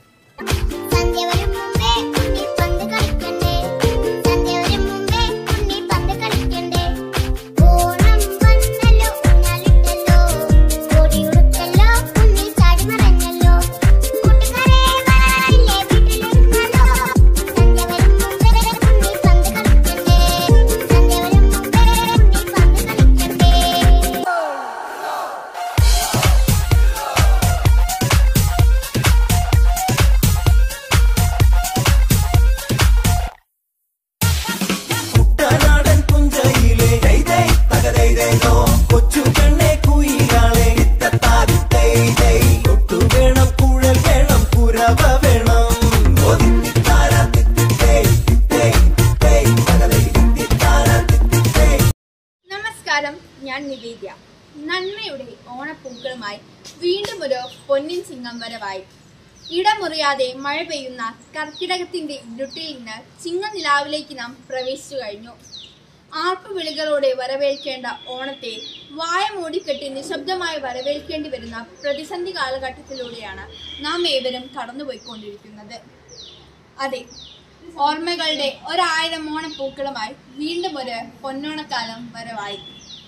കുട്ടനാടൻ പുഞ്ചയിലെ ദൈ ദൈ തക ദൈ ദൈ ദോ. കൊച്ചു പെണ്ണെ കുയിലാളെ ഇത്തത്താതി ദൈ ദൈ. കൊട്ടു വേണം കുഴൽ വേണം കുരവ വേണം ഒതിത്തിത്താര തിത്തിത്തേ, തിത്തേ, തിത്തേ, തക ദൈ തിത്തിത്താര തിത്തിത്തേ. നമസ്കാരം ഞാൻ നിവേദ്യ നന്മയുടെ ഓണപ്പൂക്കളുമായി വീണ്ടും ഒരു പൊന്നിൻ ചിങ്ങം വരവായി ഇടമുറിയാതെ മഴ പെയ്യുന്ന കർക്കിടകത്തിന്റെ ഇരുട്ടിൽ നിന്ന് ചിങ്ങനിലാവിലേക്ക് നാം പ്രവേശിച്ചു കഴിഞ്ഞു ആർപ്പുവിളികളോടെ വരവേൽക്കേണ്ട ഓണത്തെ വായ മൂടിക്കെട്ടി നിശബ്ദമായി വരവേൽക്കേണ്ടി വരുന്ന പ്രതിസന്ധി കാലഘട്ടത്തിലൂടെയാണ് നാം ഏവരും കടന്നുപോയിക്കൊണ്ടിരിക്കുന്നത് അതെ ഓർമ്മകളുടെ ഒരായിരം ഓണപ്പൂക്കളുമായി വീണ്ടും ഒരു പൊന്നോണക്കാലം വരവായി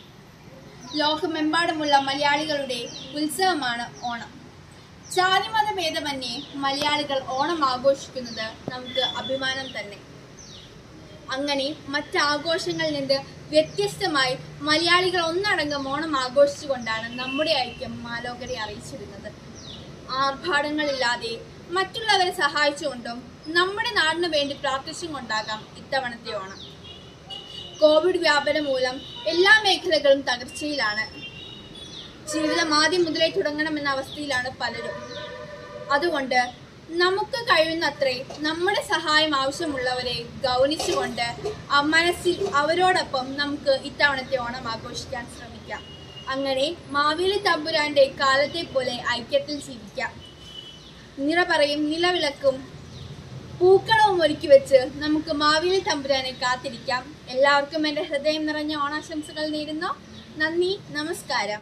ലോകമെമ്പാടുമുള്ള മലയാളികളുടെ ഉത്സവമാണ് ഓണം ജാതിമത ഭേദമന്യേ മലയാളികൾ ഓണം ആഘോഷിക്കുന്നത് നമുക്ക് അഭിമാനം തന്നെ അങ്ങനെ മറ്റ് ആഘോഷങ്ങളിൽ നിന്ന് വ്യത്യസ്തമായി മലയാളികൾ ഒന്നടങ്കം ഓണം ആഘോഷിച്ചുകൊണ്ടാണ് നമ്മുടെ ഐക്യം മാലോകരെ അറിയിച്ചിരുന്നത് ആർഭാടങ്ങളില്ലാതെ മറ്റുള്ളവരെ സഹായിച്ചുകൊണ്ടും നമ്മുടെ നാടിനു വേണ്ടി പ്രാർത്ഥിച്ചും കൊണ്ടാകാം ഇത്തവണത്തെ ഓണം കോവിഡ് വ്യാപനം മൂലം എല്ലാ മേഖലകളും തകർച്ചയിലാണ് ജീവിതം ആദ്യം മുതലേ തുടങ്ങണമെന്ന അവസ്ഥയിലാണ് പലരും അതുകൊണ്ട് നമുക്ക് കഴിയുന്നത്രേ നമ്മുടെ സഹായം ആവശ്യമുള്ളവരെ ഗൗനിച്ചുകൊണ്ട് ആ മനസ്സിൽ അവരോടൊപ്പം നമുക്ക് ഇത്തവണത്തെ ഓണം ആഘോഷിക്കാൻ ശ്രമിക്കാം അങ്ങനെ മാവേലി തമ്പുരാന്റെ കാലത്തെ പോലെ ഐക്യത്തിൽ ജീവിക്കാം നിറ പറയും നിലവിളക്കും പൂക്കളവും ഒരുക്കി വെച്ച് നമുക്ക് മാവേലി തമ്പുരാനെ കാത്തിരിക്കാം എല്ലാവർക്കും എൻ്റെ ഹൃദയം നിറഞ്ഞ ഓണാശംസകൾ നേരുന്നു നന്ദി നമസ്കാരം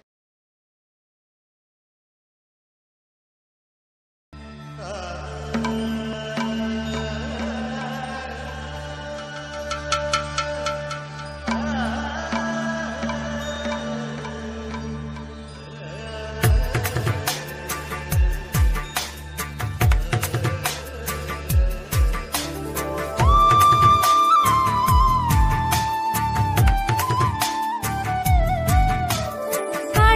ആ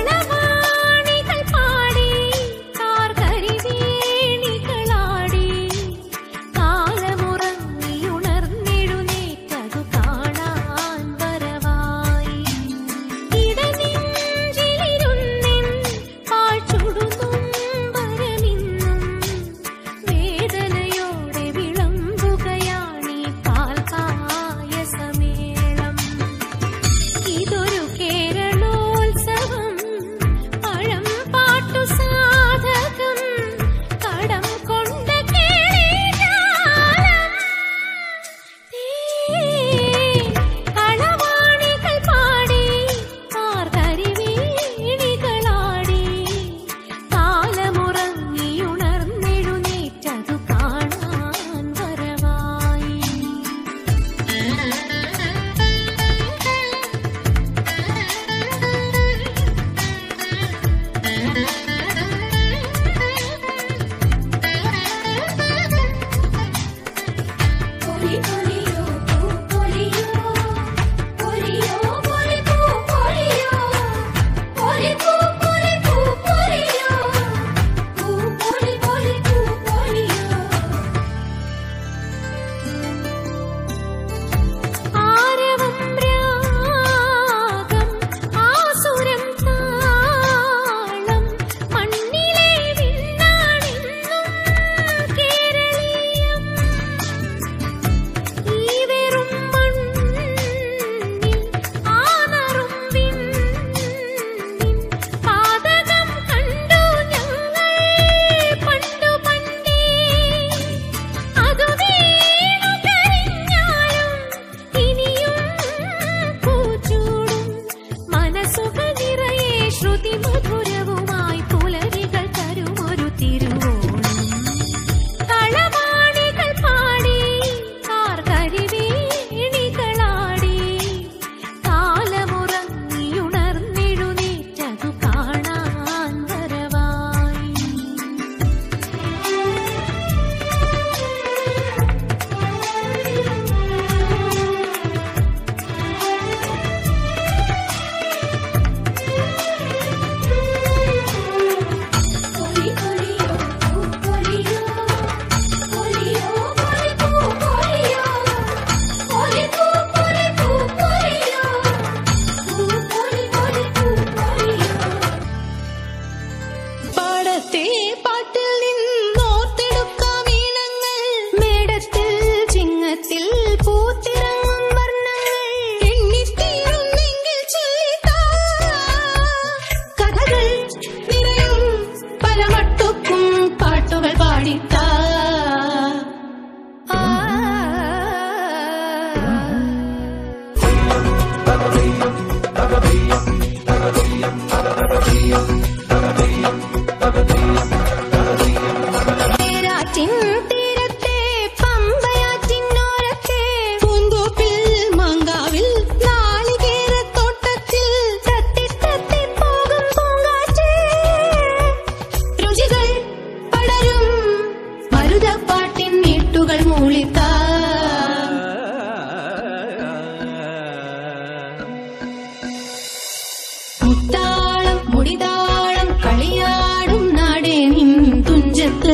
തുടിതാളം കളിയാടും നാടേ നിൻ തുഞ്ചത്ത്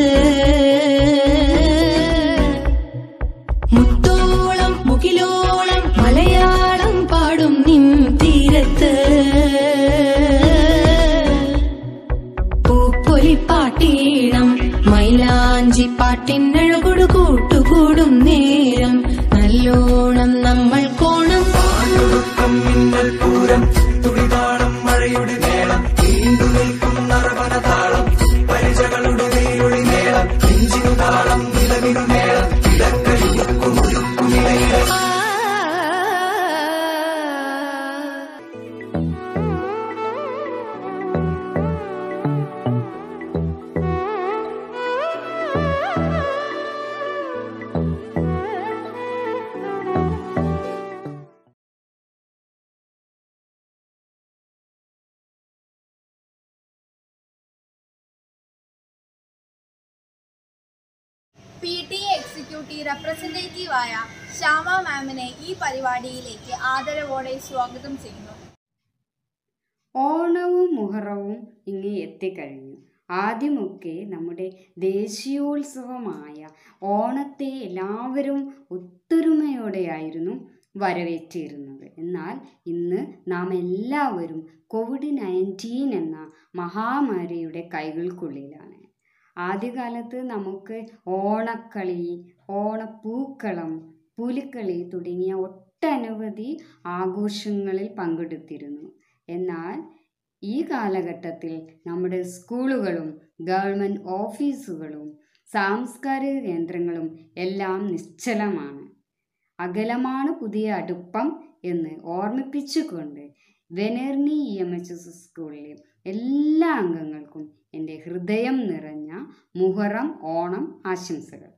മുത്തോളം മുകിലോളം മലയാളം പാടും നിൻ തീരത്ത് പൂപ്പൊലിപ്പാട്ടീണം മൈലാഞ്ചി പാട്ടിനഴകൊടു കൂട്ടുകൂടും നേരം നല്ലോണം നമ്മൾ കോണം മിന്നൽ പൂരം തുടിതാളം മഴയുടെ മേളം നീണ്ടു നിൽക്കും നറവന താളം പരിചകളുടെ വേലൊളി മേളം നെഞ്ചിനു താളം നിലവിനു മേളം ഇടക്കഴിക്കും ഒഴുക്കുമിലയിടം പി ടി എ എക്സിക്യൂട്ടീവ് റെപ്രസെൻറ്റേറ്റീവായ ശ്യാമ മാമിനെ ഈ പരിപാടിയിലേക്ക് ആദരവോടെ സ്വാഗതം ചെയ്യുന്നു ഓണവും മുഹറവും ഇങ്ങ് എത്തിക്കഴിഞ്ഞു ആദ്യമൊക്കെ നമ്മുടെ ദേശീയോത്സവമായ ഓണത്തെ എല്ലാവരും ഒത്തൊരുമയോടെയായിരുന്നു വരവേറ്റിരുന്നത് എന്നാൽ ഇന്ന് നാം എല്ലാവരും കോവിഡ് നയൻറ്റീൻ എന്ന മഹാമാരിയുടെ കൈകൾക്കുള്ളിലാണ് ആദ്യകാലത്ത് നമുക്ക് ഓണക്കളി ഓണപ്പൂക്കളം പുലിക്കളി തുടങ്ങിയ ഒട്ടനവധി ആഘോഷങ്ങളിൽ പങ്കെടുത്തിരുന്നു എന്നാൽ ഈ കാലഘട്ടത്തിൽ നമ്മുടെ സ്കൂളുകളും ഗവൺമെൻറ് ഓഫീസുകളും സാംസ്കാരിക കേന്ദ്രങ്ങളും എല്ലാം നിശ്ചലമാണ് അകലമാണ് പുതിയ അടുപ്പം എന്ന് ഓർമ്മിപ്പിച്ചുകൊണ്ട് Venerni E M H S സ്കൂളിലെ എല്ലാ അംഗങ്ങൾക്കും എൻ്റെ ഹൃദയം നിറഞ്ഞ മുഹറം ഓണം ആശംസകൾ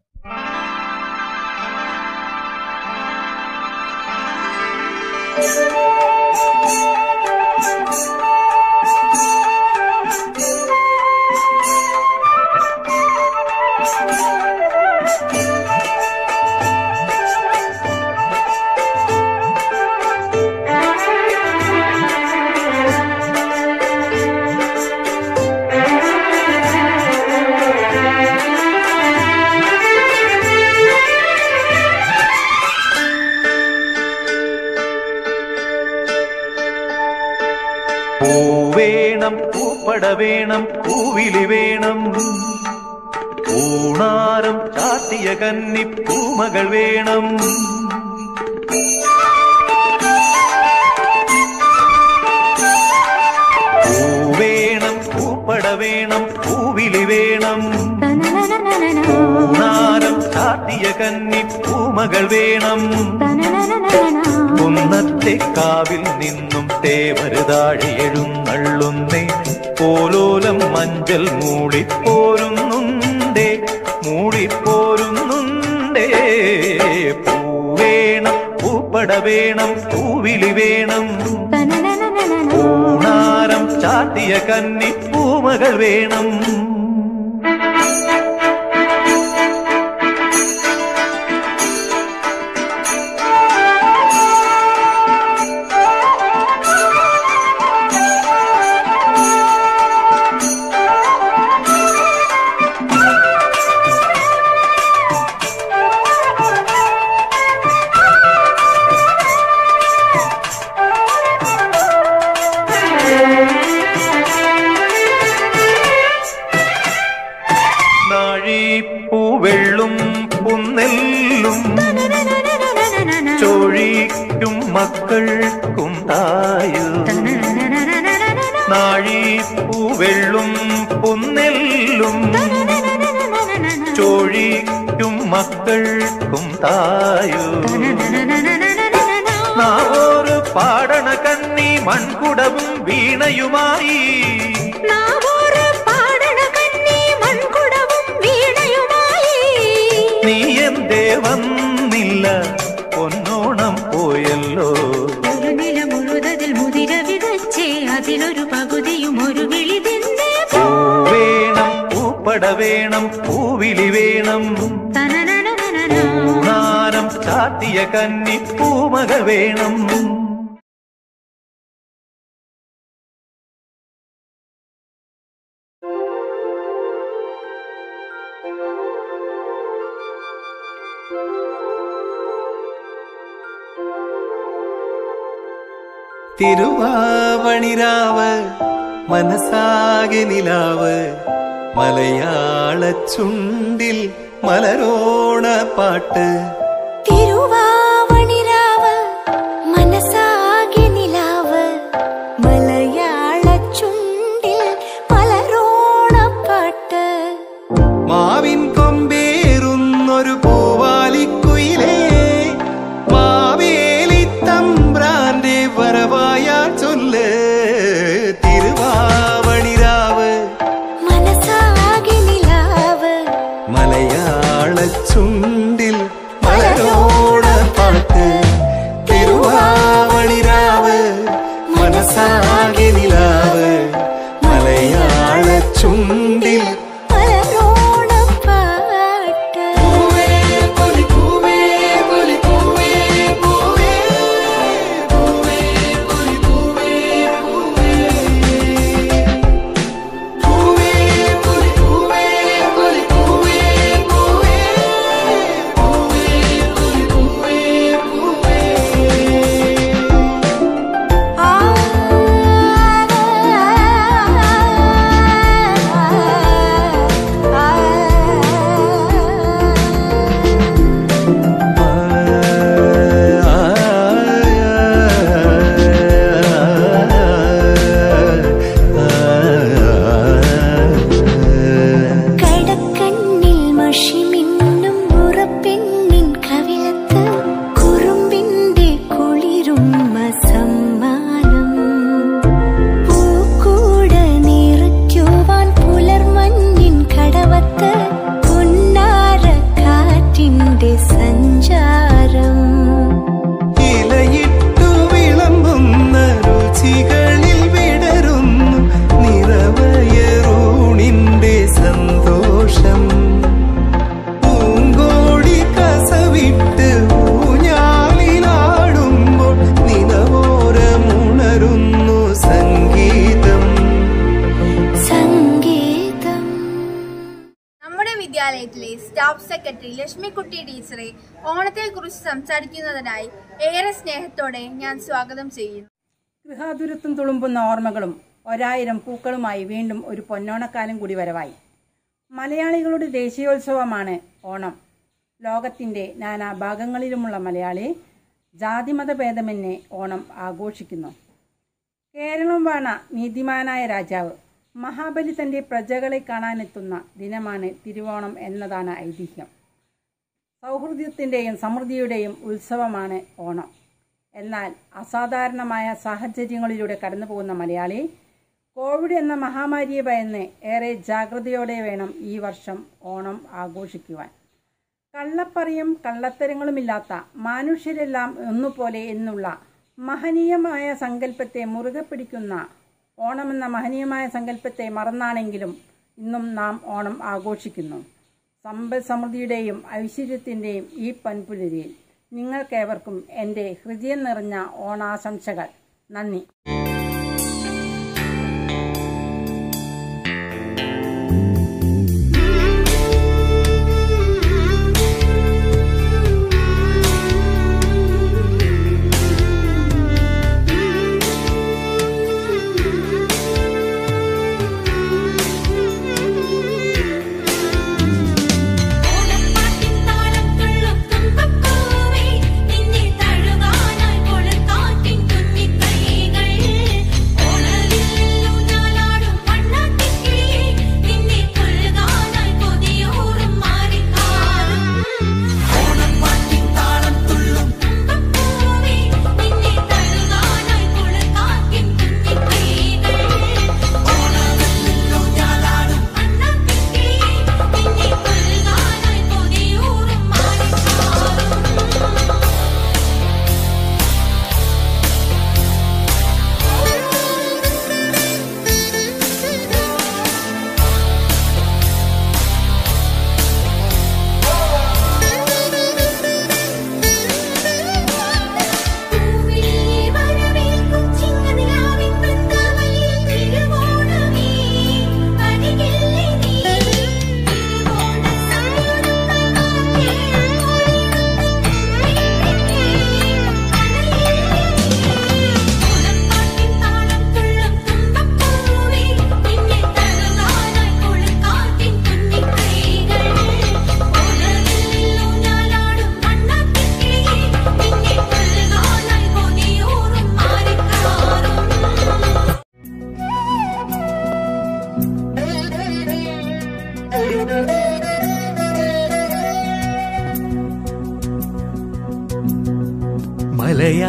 പൂവേണം പൂപ്പട വേണം പൂവിലി വേണം ഊണാരം ചാത്തിയ കന്നി പൂമകൾ വേണം പൂവേണം പൂപ്പട വേണം പൂവിലി വേണം ഊണാരം ചാത്തിയ കന്നി പൂമകൾ വേണം കുന്നത്തെ കാവിൽ നിന്നും തേവരുതാഴെ എഴുന്നള്ളുന്നേ പോലോലം മഞ്ചൽ മൂളിപ്പോരുന്നുണ്ടേ മൂളിപ്പോരുന്നുണ്ടേ പൂവേണം പൂപ്പട വേണം പൂവിളി വേണം ഊണാരം ചാട്ടിയ കന്നി പൂമകൾ വേണം നാഴിപ്പൂവെള്ളും പുന്നെല്ലും ചൊഴിക്കും മക്കൾക്കും തായു നാഴിപ്പൂവെള്ളും പുന്നെല്ലും ചൊഴിക്കും മക്കൾക്കും തായു നാവോറ് പാടണ കണ്ണി മൺകുടവും വീണയുമായി നീ എന്തേ വന്നില്ല പൊന്നോണം പോയല്ലോ ഒരു നില മുഴുതതിൽ മുതിര വിതച്ചേ അതിലൊരു പകുതിയും ഒരു വിളി തിന്നേ വേണം പൂപ്പട വേണം പൂവിളി വേണം ഊണാരം ചാത്തിയ കന്നി പൂമകൾ വേണം തിരുവാവണിരാവ് മനസ്സാകെ നിലാവ് മലയാള ചുണ്ടിൽ മലരോണ പാട്ട് തിരുവാവണിരാവ് മനസ്സാകെ നിലാവ് മലയാള ചുണ്ടിൽ മലരോണപ്പാട്ട് മാവിൻ കൊമ്പേറുന്നൊരു പൂവാലിക്കുയിലേ മാവേലി തമ്പ്രാന്റെ വരവായ ചൊല്ല് തിരുവാവണിരാവ് മനസ്സാകെ നിലാവ് മലയാള ചുണ്ടിൽ മലരോണ പാട്ട് തിരുവാവണിരാവ് മനസ്സാകെ നിലാവ് മലയാള ചുണ്ടിൽ മലരോണപ്പാട്ട് കടക്കണ്ണിൽ മഷിമിന്നും ഉറപ്പെണ്ണിൻ കവിളത്ത് കുറുമ്പിന്റെ കുളിരും സമ്മാനം പൂക്കൂട നിറയ്ക്കുവാൻ പുലർമഞ്ഞിൻ കടവത്ത് പുന്നാര കാറ്റിന്റെ സഞ്ചാരം ഇലയിട്ടു വിളമ്പുന്ന രുചികളിൽ വിടരുന്നു നിറവയറൂണിന്റെ സന്തോഷം പൂങ്കോടി കസവിട്ട് ഊഞ്ഞാലിലാടുമ്പോൾ നിലവോരമുണരുന്നു സംഗീതം സംഗീതം നമ്മുടെ വിദ്യാലയത്തിലെ സ്റ്റാഫ് സെക്രട്ടറി ലക്ഷ്മിക്കുട്ടി ടീച്ചറെ ഓണത്തെ കുറിച്ച് സംസാരിക്കുന്നതിനായി ഏറെ സ്നേഹത്തോടെ ഞാൻ സ്വാഗതം ചെയ്യുന്നു ഗൃഹാതുരത്വം തുളുമ്പുന്ന ഓർമ്മകളും ഒരായിരം പൂക്കളുമായി വീണ്ടും ഒരു പൊന്നോണക്കാലം കൂടി വരവായി മലയാളികളുടെ ദേശീയോത്സവമാണ് ഓണം ലോകത്തിൻ്റെ നാനാ ഭാഗങ്ങളിലുമുള്ള മലയാളി ജാതിമത ഭേദമന്യേ ഓണം ആഘോഷിക്കുന്നു കേരളം വാണ നീതിമാനായ രാജാവ് മഹാബലി തൻ്റെ പ്രജകളെ കാണാനെത്തുന്ന ദിനമാണ് തിരുവോണം എന്നതാണ് ഐതിഹ്യം സൗഹൃദത്തിൻ്റെയും സമൃദ്ധിയുടെയും ഉത്സവമാണ് ഓണം എന്നാൽ അസാധാരണമായ സാഹചര്യങ്ങളിലൂടെ കടന്നു പോകുന്ന മലയാളി കോവിഡ് എന്ന മഹാമാരിയെ ഭയന്ന് ഏറെ ജാഗ്രതയോടെ വേണം ഈ വർഷം ഓണം ആഘോഷിക്കുവാൻ കള്ളപ്പറയും കള്ളത്തരങ്ങളുമില്ലാത്ത മനുഷ്യരെല്ലാം ഒന്നുപോലെ എന്നുള്ള മഹനീയമായ സങ്കല്പത്തെ മുറുകെ പിടിക്കുന്ന ഓണമെന്ന മഹനീയമായ സങ്കല്പത്തെ മറന്നാണെങ്കിലും ഇന്നും നാം ഓണം ആഘോഷിക്കുന്നു സമ്പൽ സമൃദ്ധിയുടെയും ഐശ്വര്യത്തിൻ്റെയും ഈ പൻപുലരിയിൽ നിങ്ങൾക്കേവർക്കും എൻ്റെ ഹൃദയം നിറഞ്ഞ ഓണാശംസകൾ നന്ദി നിന്നെ തഴുകാനായി കൊളുത്താറ്റിൻ കുഞ്ഞിക്കൈകൾ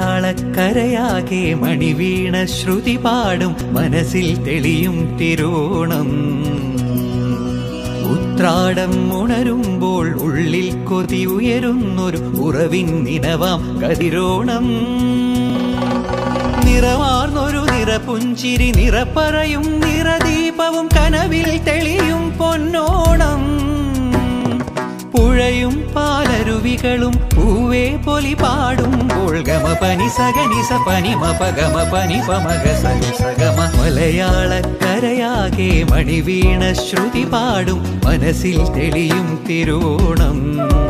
മലയാളക്കരയാകെ മണിവീണ ശ്രുതി പാടും മനസ്സിൽ തെളിയും തിരോണം ഉത്രാടം ഉണരുമ്പോൾ ഉള്ളിൽ കൊതി ഉയരുന്നൊരു ഉറവിൻ നിനവാം കതിരോണം നിറമാർന്നൊരു നിറപുഞ്ചിരി നിറപ്പറയും നിറദീപവും കനവിൽ തെളിയും പൊന്നോണം പുഴയും പാലരുവികളും പൂവേ പൊലി പാടുമ്പോൾ ഗമ പനി സഗനിസ പനി മപ ഗമ പനി പമഗ സനി സഗമ മലയാളക്കരയാകെ മണിവീണ ശ്രുതി പാടും മനസ്സിൽ തെളിയും തിരോണം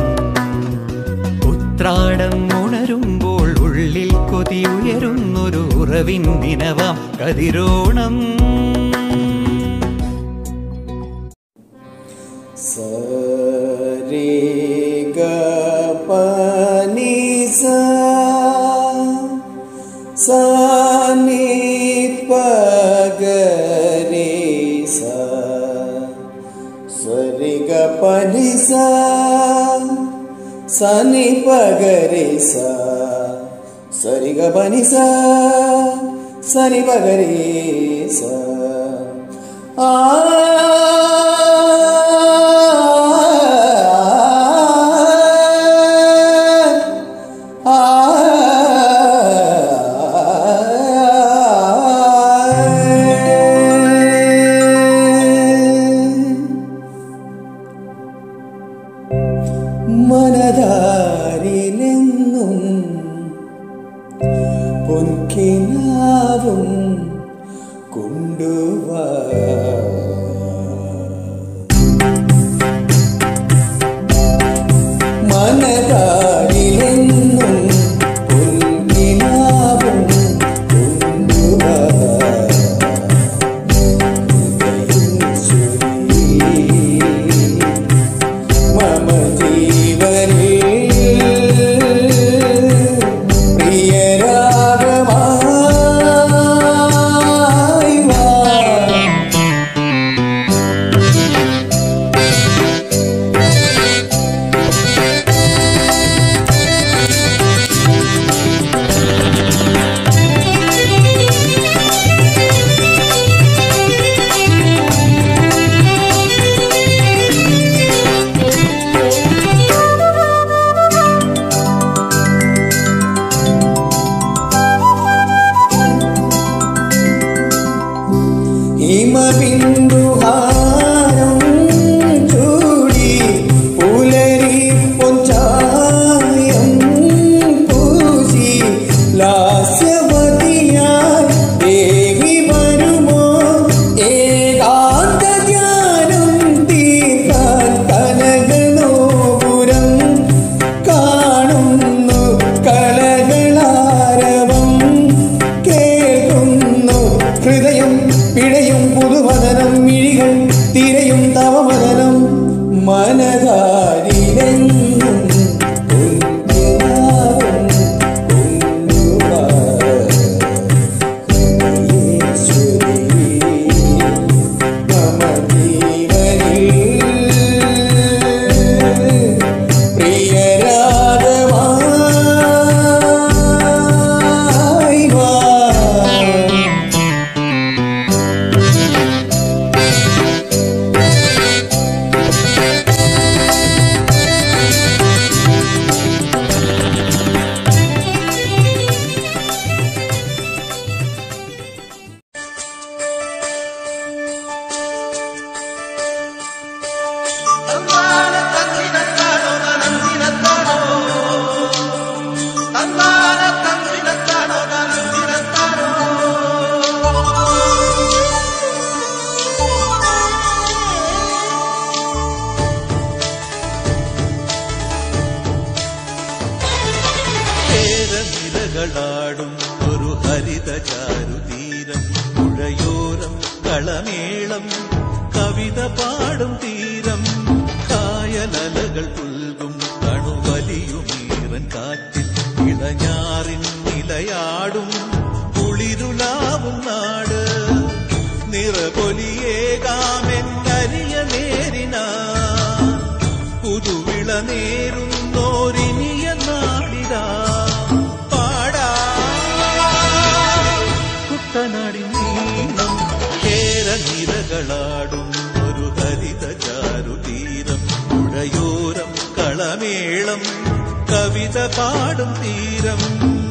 ഉത്രാടം ഉണരുമ്പോൾ ഉള്ളിൽ കൊതി ഉയരുന്നൊരു ഉറവിൻ നിനവാം കതിരോണം സരി ഗ പനി സ സനി പഗരി സ സരി ഗ പനി സ സനി പഗരി സ സരി ഗ പനി സ സനി പഗരി സ ആ മനതാരിലെന്നും പൊൻകിനാവും കൊണ്ടുവാ മനതാരിലെന്നും പൊൻകിനാവും കൊണ്ടുവാ മമ ജീവനിൽ പ്രിയരാഗമായി വാ ഹിമബിന്ദുഹാരം ചൂടി പുലരി പൊഞ്ചായം പൂശി ലാസ്യവതിയായി ദേവി വരുമോ ഏകാന്ത ധ്യാനം തീർക്കാൻ കനകനോപുരം കാണുന്നു കളകളാരവം കേൾക്കുന്നു ഹൃദയം പിഴയും പുതുവദനം മിഴികൾ തിരയും തവമദനം മനതാരിലെങ്ങും പൊൻകിനാവും കൊണ്ടുവാ. യേശുവേ, മമ ജീവനിൽ പ്രിയരാഗമായി വാ കേരനിരകളാടും ഒരു ഹരിത ചാരുതീരം പുഴയോരം കളമേളം കവിത പാടും തീരം കായലലകൾ പുൽകും കണുവലിയുമീറൻ കാറ്റിൽ ഇളഞ്ഞാറിൻ നിലയാടും കുളിരുലാവും നാട് നിറപൊലിയേകാമെന്നരിയ നേരിന പുതുവിള നേരുന്നോരിനിയ നാടിതാ പാടാ കവിത പാടും തീരം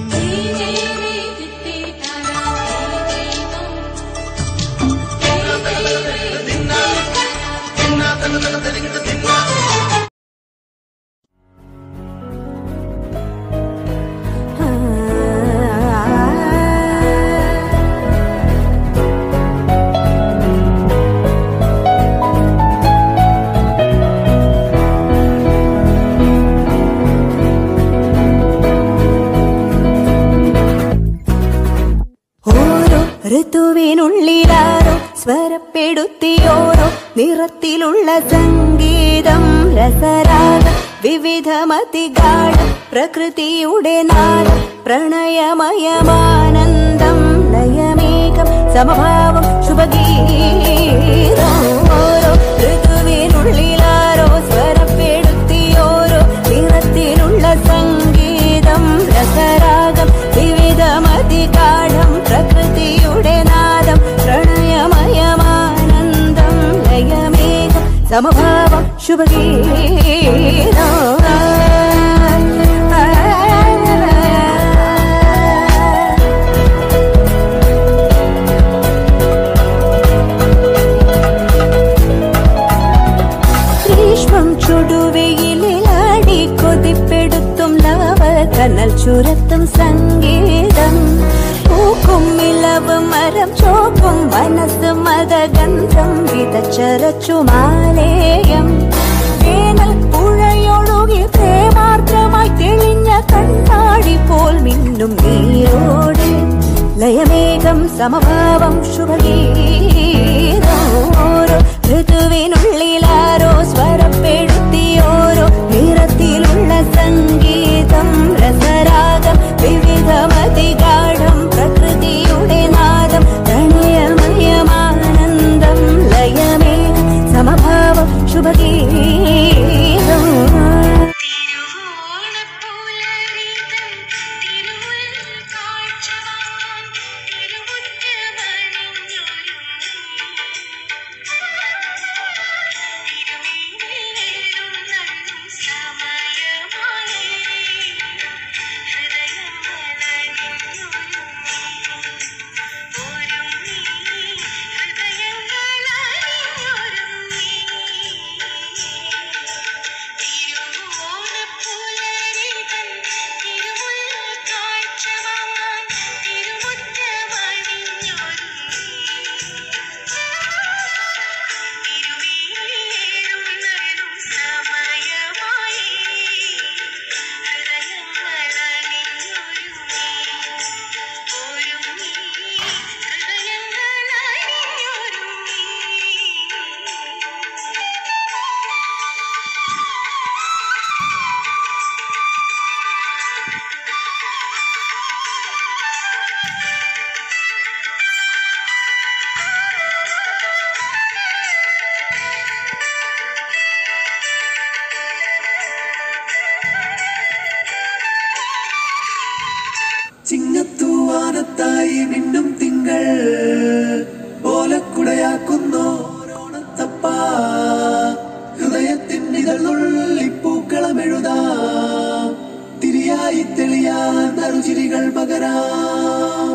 ഓരോ ഋതുവിനുള്ളിലാരോ സ്വരപ്പെടുത്തിയോരോ നിറത്തിലുള്ള സംഗീതം രസരാഗം വിവിധമതികാഠം പ്രകൃതിയുടെ നാടം പ്രണയമയമാനന്ദം ലയമേകം സമഭാവം ശുഭഗീതം ഓരോ ഋതുവിനുള്ളിലാരോ സ്വരപ്പെടുത്തിയോരോ നിറത്തിലുള്ള സംഗീതം രസരാഗം വിവിധമതികാഠം പ്രകൃതിയുടെ നാദം പ്രണയമയമാനന്ദം ലയമേകം സമഭാവം ശുഭഗീതം ഗ്രീഷ്മം ചുടുവെയിലാടി കൊതിപ്പെടുത്തും ലവ കനൽ ചുരത്തും സംഗീതം പൂക്കും ഇലവ് മരം ചോക്കും മനസ്സ് മതഗന്ധം വിതച്ചരച്ചു മാലേയം വേനൽ പുഴയൊഴുകി പ്രേമാർദ്രമായി തെളിഞ്ഞ കണ്ണാടി പോൽ മിന്നും നീരോട് ലയമേകം സമഭാവം ശുഭഗീതം ഓരോ ഋതുവിനുള്ളിലാരോ സ്വരപ്പെടുത്തിയോരോ നിറത്തിലുള്ള സംഗീതം രസരാഗം വിവിധമതികാഠം പ്രകൃതിയുടെ നാദം പ്രണയമയമാനന്ദം ലയമേകം സമഭാവം ശുഭഗീതം ചിങ്ങത്തൂവാനത്തായി മിന്നും തിങ്കൾ ഓലക്കുടയാക്കുന്നോരോണത്തപ്പ ഹൃദയത്തിൻ ഇതളുള്ളിപ്പൂക്കളമെഴുതാം തിരിയായി തെളിയാൻ നറുചിരികൾ പകരാം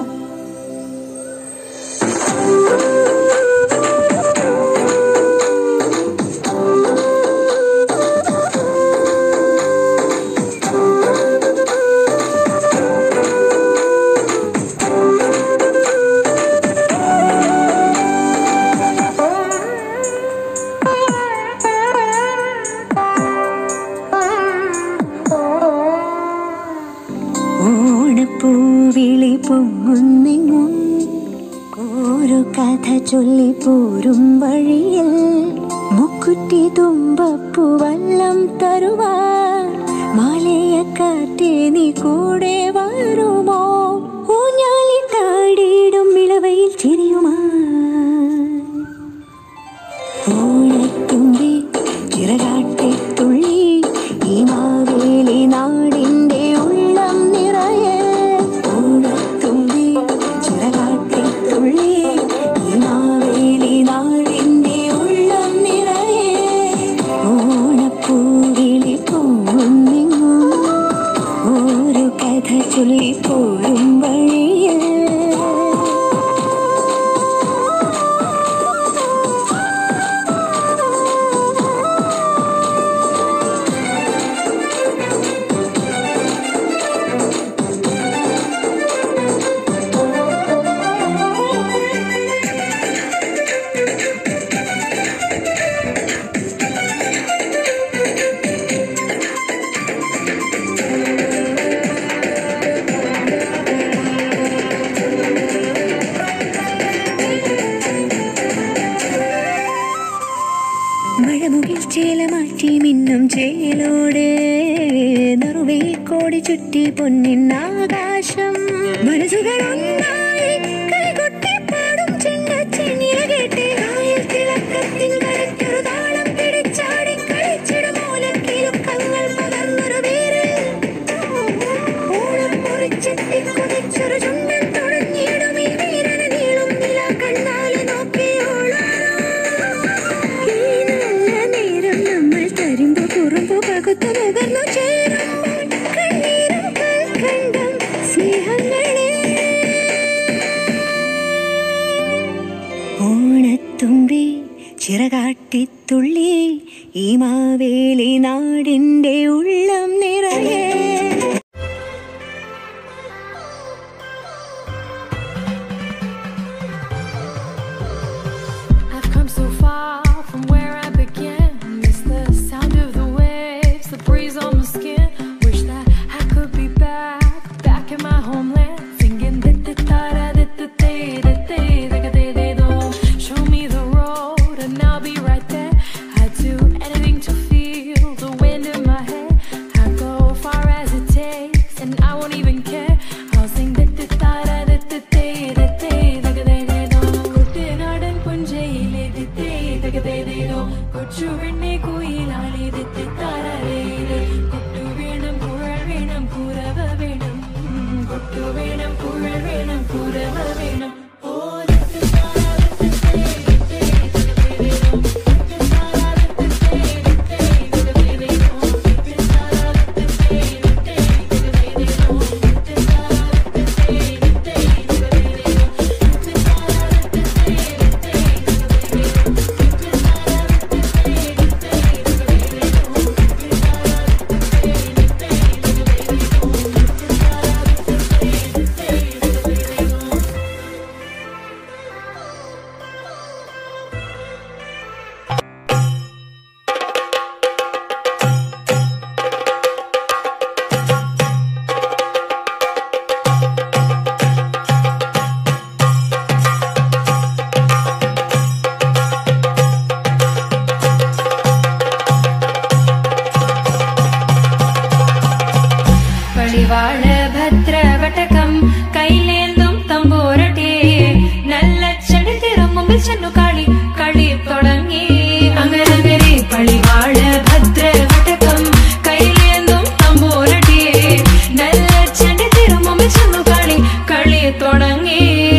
ഓണപ്പൂവിളി പൊങ്ങുന്നെങ്ങും ഓരോ കഥ ചൊല്ലി പോരും വഴിയിൽ മുക്കുറ്റി തുമ്പപ്പൂ വല്ലം തരുവാൻ മാലയക്കാറ്റെ നീ കൂടെ വരുമോ ഊഞ്ഞാലി താടിയിടും ഇളവയിൽ ചിരിയുമാ ഓണത്തുമ്പി ചിറകാട്ടെ തുള്ളി ഈ മാവേലി നാടിന്റെ ഉള്ളം നിറയെ ഓണത്തുമ്പി ചിറകാട്ടെ തുള്ളി ഈ മാവേലി നാടിന്റെ ഉള്ളം നിറയെ ഓണപ്പൂവിളി പൊങ്ങുന്നെങ്ങും ചുറ്റി പൊന്നിന്നാകാശം മനസ്സുകൾ ഒന്നായി കൈകൊട്ടി പാടും ചിന്നച്ചിന്നിയ കേട്ട് കായൽ തിളക്കത്തിൻ കരയ്ക്കൊരു താളം പിടിച്ചാടി കളിച്ചിടും മൂലക്കിലുക്കങ്ങൾ പകർന്നൊരു പേര് ഓണം മുറിച്ചെത്തി കുതിച്ചൊരു ചുണ്ടൻ തുടങ്ങിയിടും ഈ വീരന് നീളും നില കണ്ണാലെ നോക്കിയോളാം ഈ നല്ല നേരം നമ്മൾ തരുമ്പോ കുറുമ്പോ പകുത്തു മുകർന്നു ചേരുമ്പോൾ കണ്ണീരും കൽക്കണ്ടം സ്നേഹങ്ങളെ ഓണത്തുമ്പി ചിറകാട്ടിത്തുള്ളി ഈ മാവേലി നാടിൻ്റെ ഉള്ളം നിറയെ I've come so far from where I began. Miss the sound of the waves, the breeze on my skin. Wish that I could be back, back in my homeland, singing da da da da da da da da da da da da da. Show me the road, and I'll be right there. I'd do anything to feel the wind in my hair. I'd go far as it takes, and I won't even care. I'll sing da da da da da da da da da da da da da. കുട്ടനാടൻ പുഞ്ചയിലെ ദിത്തേ തകതേതേതോ കൊച്ചു വെണ്ണെ കുയിലാലെ ദിത്തി താരേത് കൊട്ടു വേണം കുഴൽ വേണം കുരവ വേണം കൊട്ടു വേണം കുഴൽ വേണം കുരവ വേണം ഓ ദിത്തി താര ദിത്തി ദിത്തേ തകതേതേതോ ദിത്തി താര ദിത്തി ദിത്തേ തകതേതേതോ ദിത്തി താര ദിത്തി ദിത്തേ തകതേതേതോ ദിത്തി താര ദിത്തി ദിത്തേ തകതേതേതോ പടിവാള ഭദ്രവടകം കൈലേന്തും തമ്പോരട്ടെ നല്ല ചെടിത്തിരം മുമ്പിൽ ചെന്നു കളി കളി തുടങ്ങി അങ്ങനെ പളിവാള ഭദ്രവടകം കൈലേന്തും തമ്പോരട്ടെ നല്ല ചെടിത്തിരം മുമ്പിൽ ചെന്നു കളി കളി തുടങ്ങി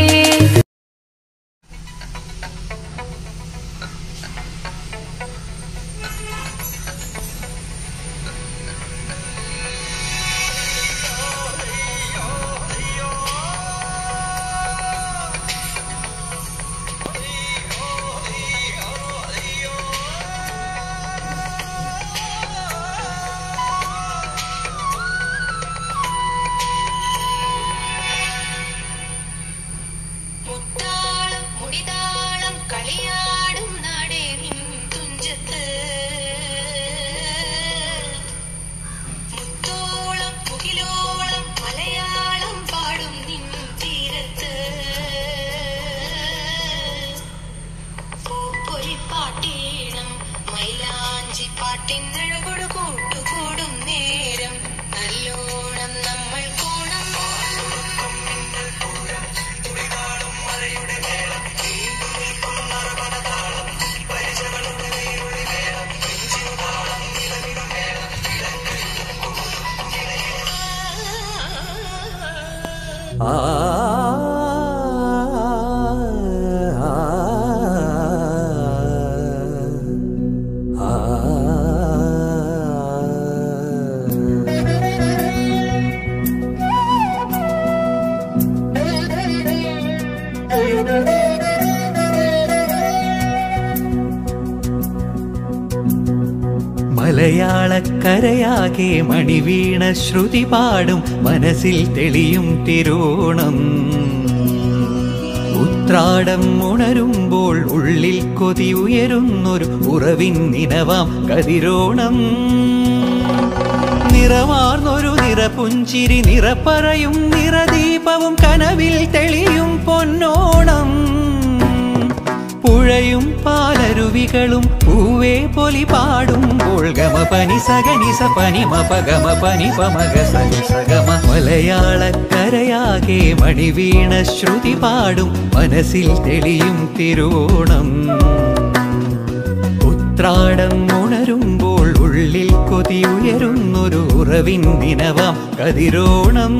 മുത്താളം മുടിതാളം കളിയാടും നടേറിൻ തുഞ്ചത്ത് മുത്തോളം മുകിലോളം മലയാളം പാടും നിൻ തീരത്ത് പൂപ്പൊലിപ്പാട്ടീണം മൈലാഞ്ചി പാട്ടിനഴകൊടു കൂട്ടുകൂടും നേരം നല്ലോണം നമ്മൾ കോണം ആ മലയാളക്കരയാകെ മണിവീണ ശ്രുതി പാടും മനസ്സിൽ തെളിയും തിരുവോണം ഉത്രാടം ഉണരുമ്പോൾ ഉള്ളിൽ കൊതി ഉയരുന്നൊരു ഉറവിൻ നിനവാം കതിരോണം നിറമാർന്നൊരു നിറപുഞ്ചിരി നിറപ്പറയും നിറദീപവും കനവിൽ തെളിയും പൊന്നോണം പുഴയും പാലരുവികളും പൂവ പൂവേ പൊലി പാടുമ്പോൾ ഗമ പനി സഗനി സ പനി മപ ഗമ പനി പമഗ സനി സഗമ മലയാളക്കരയാകെ മണിവീണ ശ്രുതി പാടും മനസ്സിൽ തെളിയും തിരുവോണം ഉത്രാടം ഉണരുമ്പോൾ ഉള്ളിൽ കൊതി ഉയരുന്നൊരു ഉറവിൻ ദിനവാം കതിരോണം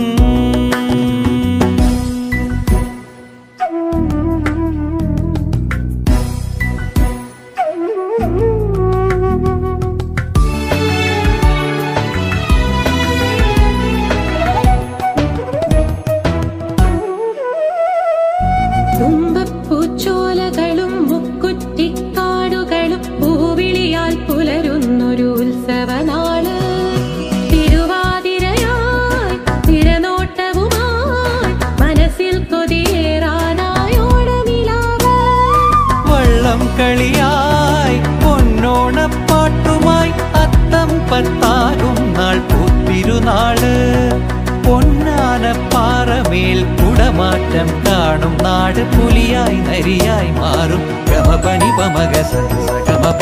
തുമ്പപ്പൂച്ചോലകളും മുക്കുറ്റിക്കാടുകളും പൂവിളിയാൽ പുലരുന്നൊരു ഉത്സവനാള് തിരുവാതിരയായി തിരനോട്ടവുമായി മനസ്സിൽ കൊതിയേറാനായോടനിലാവ് വള്ളം കളിയായി പൊന്നോണപ്പാട്ടുമായി അത്തം പത്താകും നാൾ പൂത്തിരുനാള് പൊന്നാനപ്പാറമേൽ കുടമാറ്റം കാണും നാട് പുലിയായി നരിയായി മാറും ഗമപനി പമഗ ഗമപ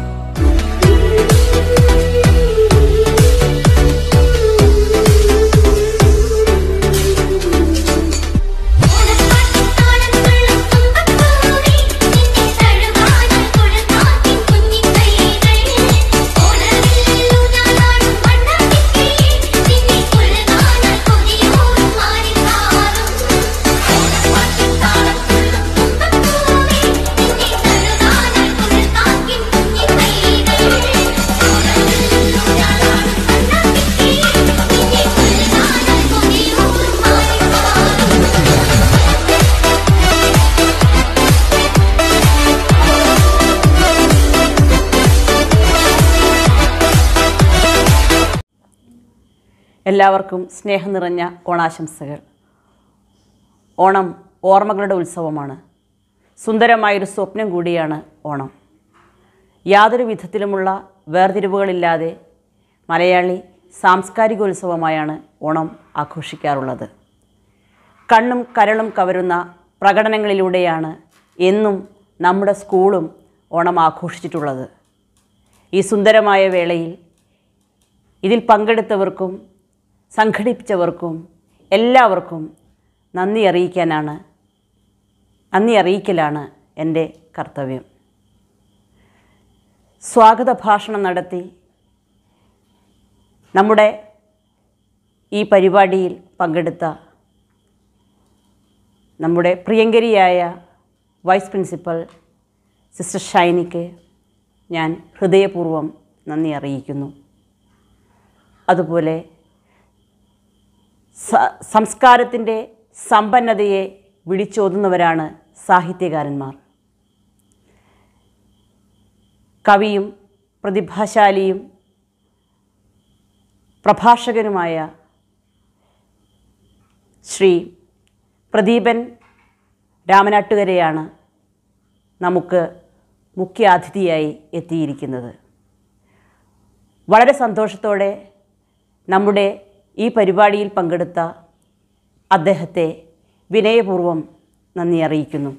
എല്ലാവർക്കും സ്നേഹം നിറഞ്ഞ ഓണാശംസകൾ ഓണം ഓർമ്മകളുടെ ഉത്സവമാണ് സുന്ദരമായൊരു സ്വപ്നം കൂടിയാണ് ഓണം യാതൊരു വിധത്തിലുമുള്ള വേർതിരിവുകളില്ലാതെ മലയാളി സാംസ്കാരികോത്സവമായാണ് ഓണം ആഘോഷിക്കാറുള്ളത് കണ്ണും കരളും കവരുന്ന പ്രകടനങ്ങളിലൂടെയാണ് എന്നും നമ്മുടെ സ്കൂളും ഓണം ആഘോഷിച്ചിട്ടുള്ളത് ഈ സുന്ദരമായ വേളയിൽ ഇതിൽ പങ്കെടുത്തവർക്കും സംഘടിപ്പിച്ചവർക്കും എല്ലാവർക്കും നന്ദി അറിയിക്കാനാണ് നന്ദി അറിയിക്കലാണ് എൻ്റെ കർത്തവ്യം സ്വാഗത ഭാഷണം നടത്തി നമ്മുടെ ഈ പരിപാടിയിൽ പങ്കെടുത്ത നമ്മുടെ പ്രിയങ്കരിയായ വൈസ് പ്രിൻസിപ്പൽ സിസ്റ്റർ ഷൈനിക്ക് ഞാൻ ഹൃദയപൂർവ്വം നന്ദി അറിയിക്കുന്നു അതുപോലെ സ- സംസ്കാരത്തിൻ്റെ സമ്പന്നതയെ വിളിച്ചോതുന്നവരാണ് സാഹിത്യകാരന്മാർ കവിയും പ്രതിഭാശാലിയും പ്രഭാഷകനുമായ ശ്രീ പ്രദീപൻ രാമനാട്ടുകരയാണ് നമുക്ക് മുഖ്യാതിഥിയായി എത്തിയിരിക്കുന്നത് വളരെ സന്തോഷത്തോടെ നമ്മുടെ ഈ പരിപാടിയിൽ പങ്കെടുത്ത അദ്ദേഹത്തെ വിനയപൂർവ്വം നന്ദി അറിയിക്കുന്നു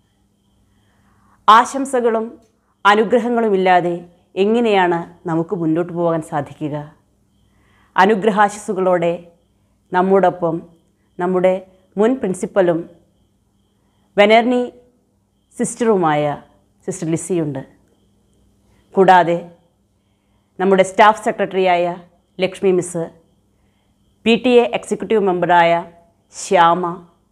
ആശംസകളും അനുഗ്രഹങ്ങളുമില്ലാതെ എങ്ങനെയാണ് നമുക്ക് മുന്നോട്ട് പോകാൻ സാധിക്കുക അനുഗ്രഹാശിസുകളോടെ നമ്മോടൊപ്പം നമ്മുടെ മുൻ പ്രിൻസിപ്പലും വെനർണി സിസ്റ്ററുമായ സിസ്റ്റർ ലിസിയുണ്ട് കൂടാതെ നമ്മുടെ സ്റ്റാഫ് സെക്രട്ടറിയായ Lakshmi miss P T A executive മെമ്പറായ ശ്യാമ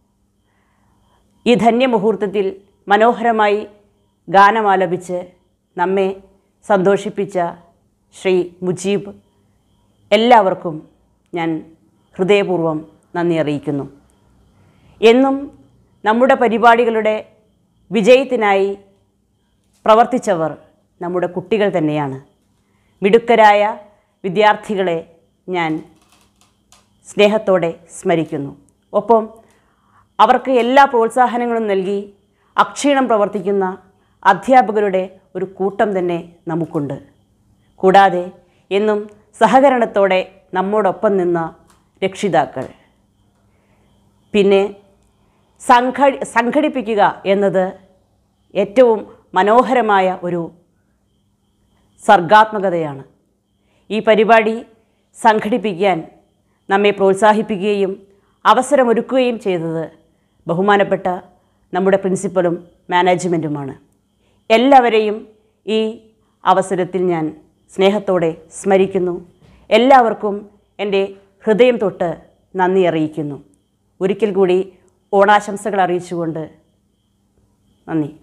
ഈ ധന്യമുഹൂർത്തത്തിൽ മനോഹരമായി ഗാനമാലപിച്ച് നമ്മെ സന്തോഷിപ്പിച്ച ശ്രീ മുജീബ് എല്ലാവർക്കും ഞാൻ ഹൃദയപൂർവ്വം നന്ദി അറിയിക്കുന്നു എന്നും നമ്മുടെ പരിപാടികളുടെ വിജയത്തിനായി പ്രവർത്തിച്ചവർ നമ്മുടെ കുട്ടികൾ തന്നെയാണ് മിടുക്കരായ വിദ്യാർത്ഥികളെ ഞാൻ സ്നേഹത്തോടെ സ്മരിക്കുന്നു ഒപ്പം അവർക്ക് എല്ലാ പ്രോത്സാഹനങ്ങളും നൽകി അക്ഷീണം പ്രവർത്തിക്കുന്ന അധ്യാപകരുടെ ഒരു കൂട്ടം തന്നെ നമുക്കുണ്ട് കൂടാതെ എന്നും സഹകരണത്തോടെ നമ്മോടൊപ്പം നിന്ന രക്ഷിതാക്കൾ പിന്നെ സംഘടി സംഘടിപ്പിക്കുക എന്നത് ഏറ്റവും മനോഹരമായ ഒരു സർഗാത്മകതയാണ് ഈ പരിപാടി സംഘടിപ്പിക്കാൻ നമ്മെ പ്രോത്സാഹിപ്പിക്കുകയും അവസരമൊരുക്കുകയും ചെയ്തത് ബഹുമാനപ്പെട്ട നമ്മുടെ പ്രിൻസിപ്പലും മാനേജ്മെൻറ്റുമാണ് എല്ലാവരെയും ഈ അവസരത്തിൽ ഞാൻ സ്നേഹത്തോടെ സ്മരിക്കുന്നു എല്ലാവർക്കും എൻ്റെ ഹൃദയം തൊട്ട് നന്ദി അറിയിക്കുന്നു ഒരിക്കൽ കൂടി ഓണാശംസകൾ അറിയിച്ചുകൊണ്ട് നന്ദി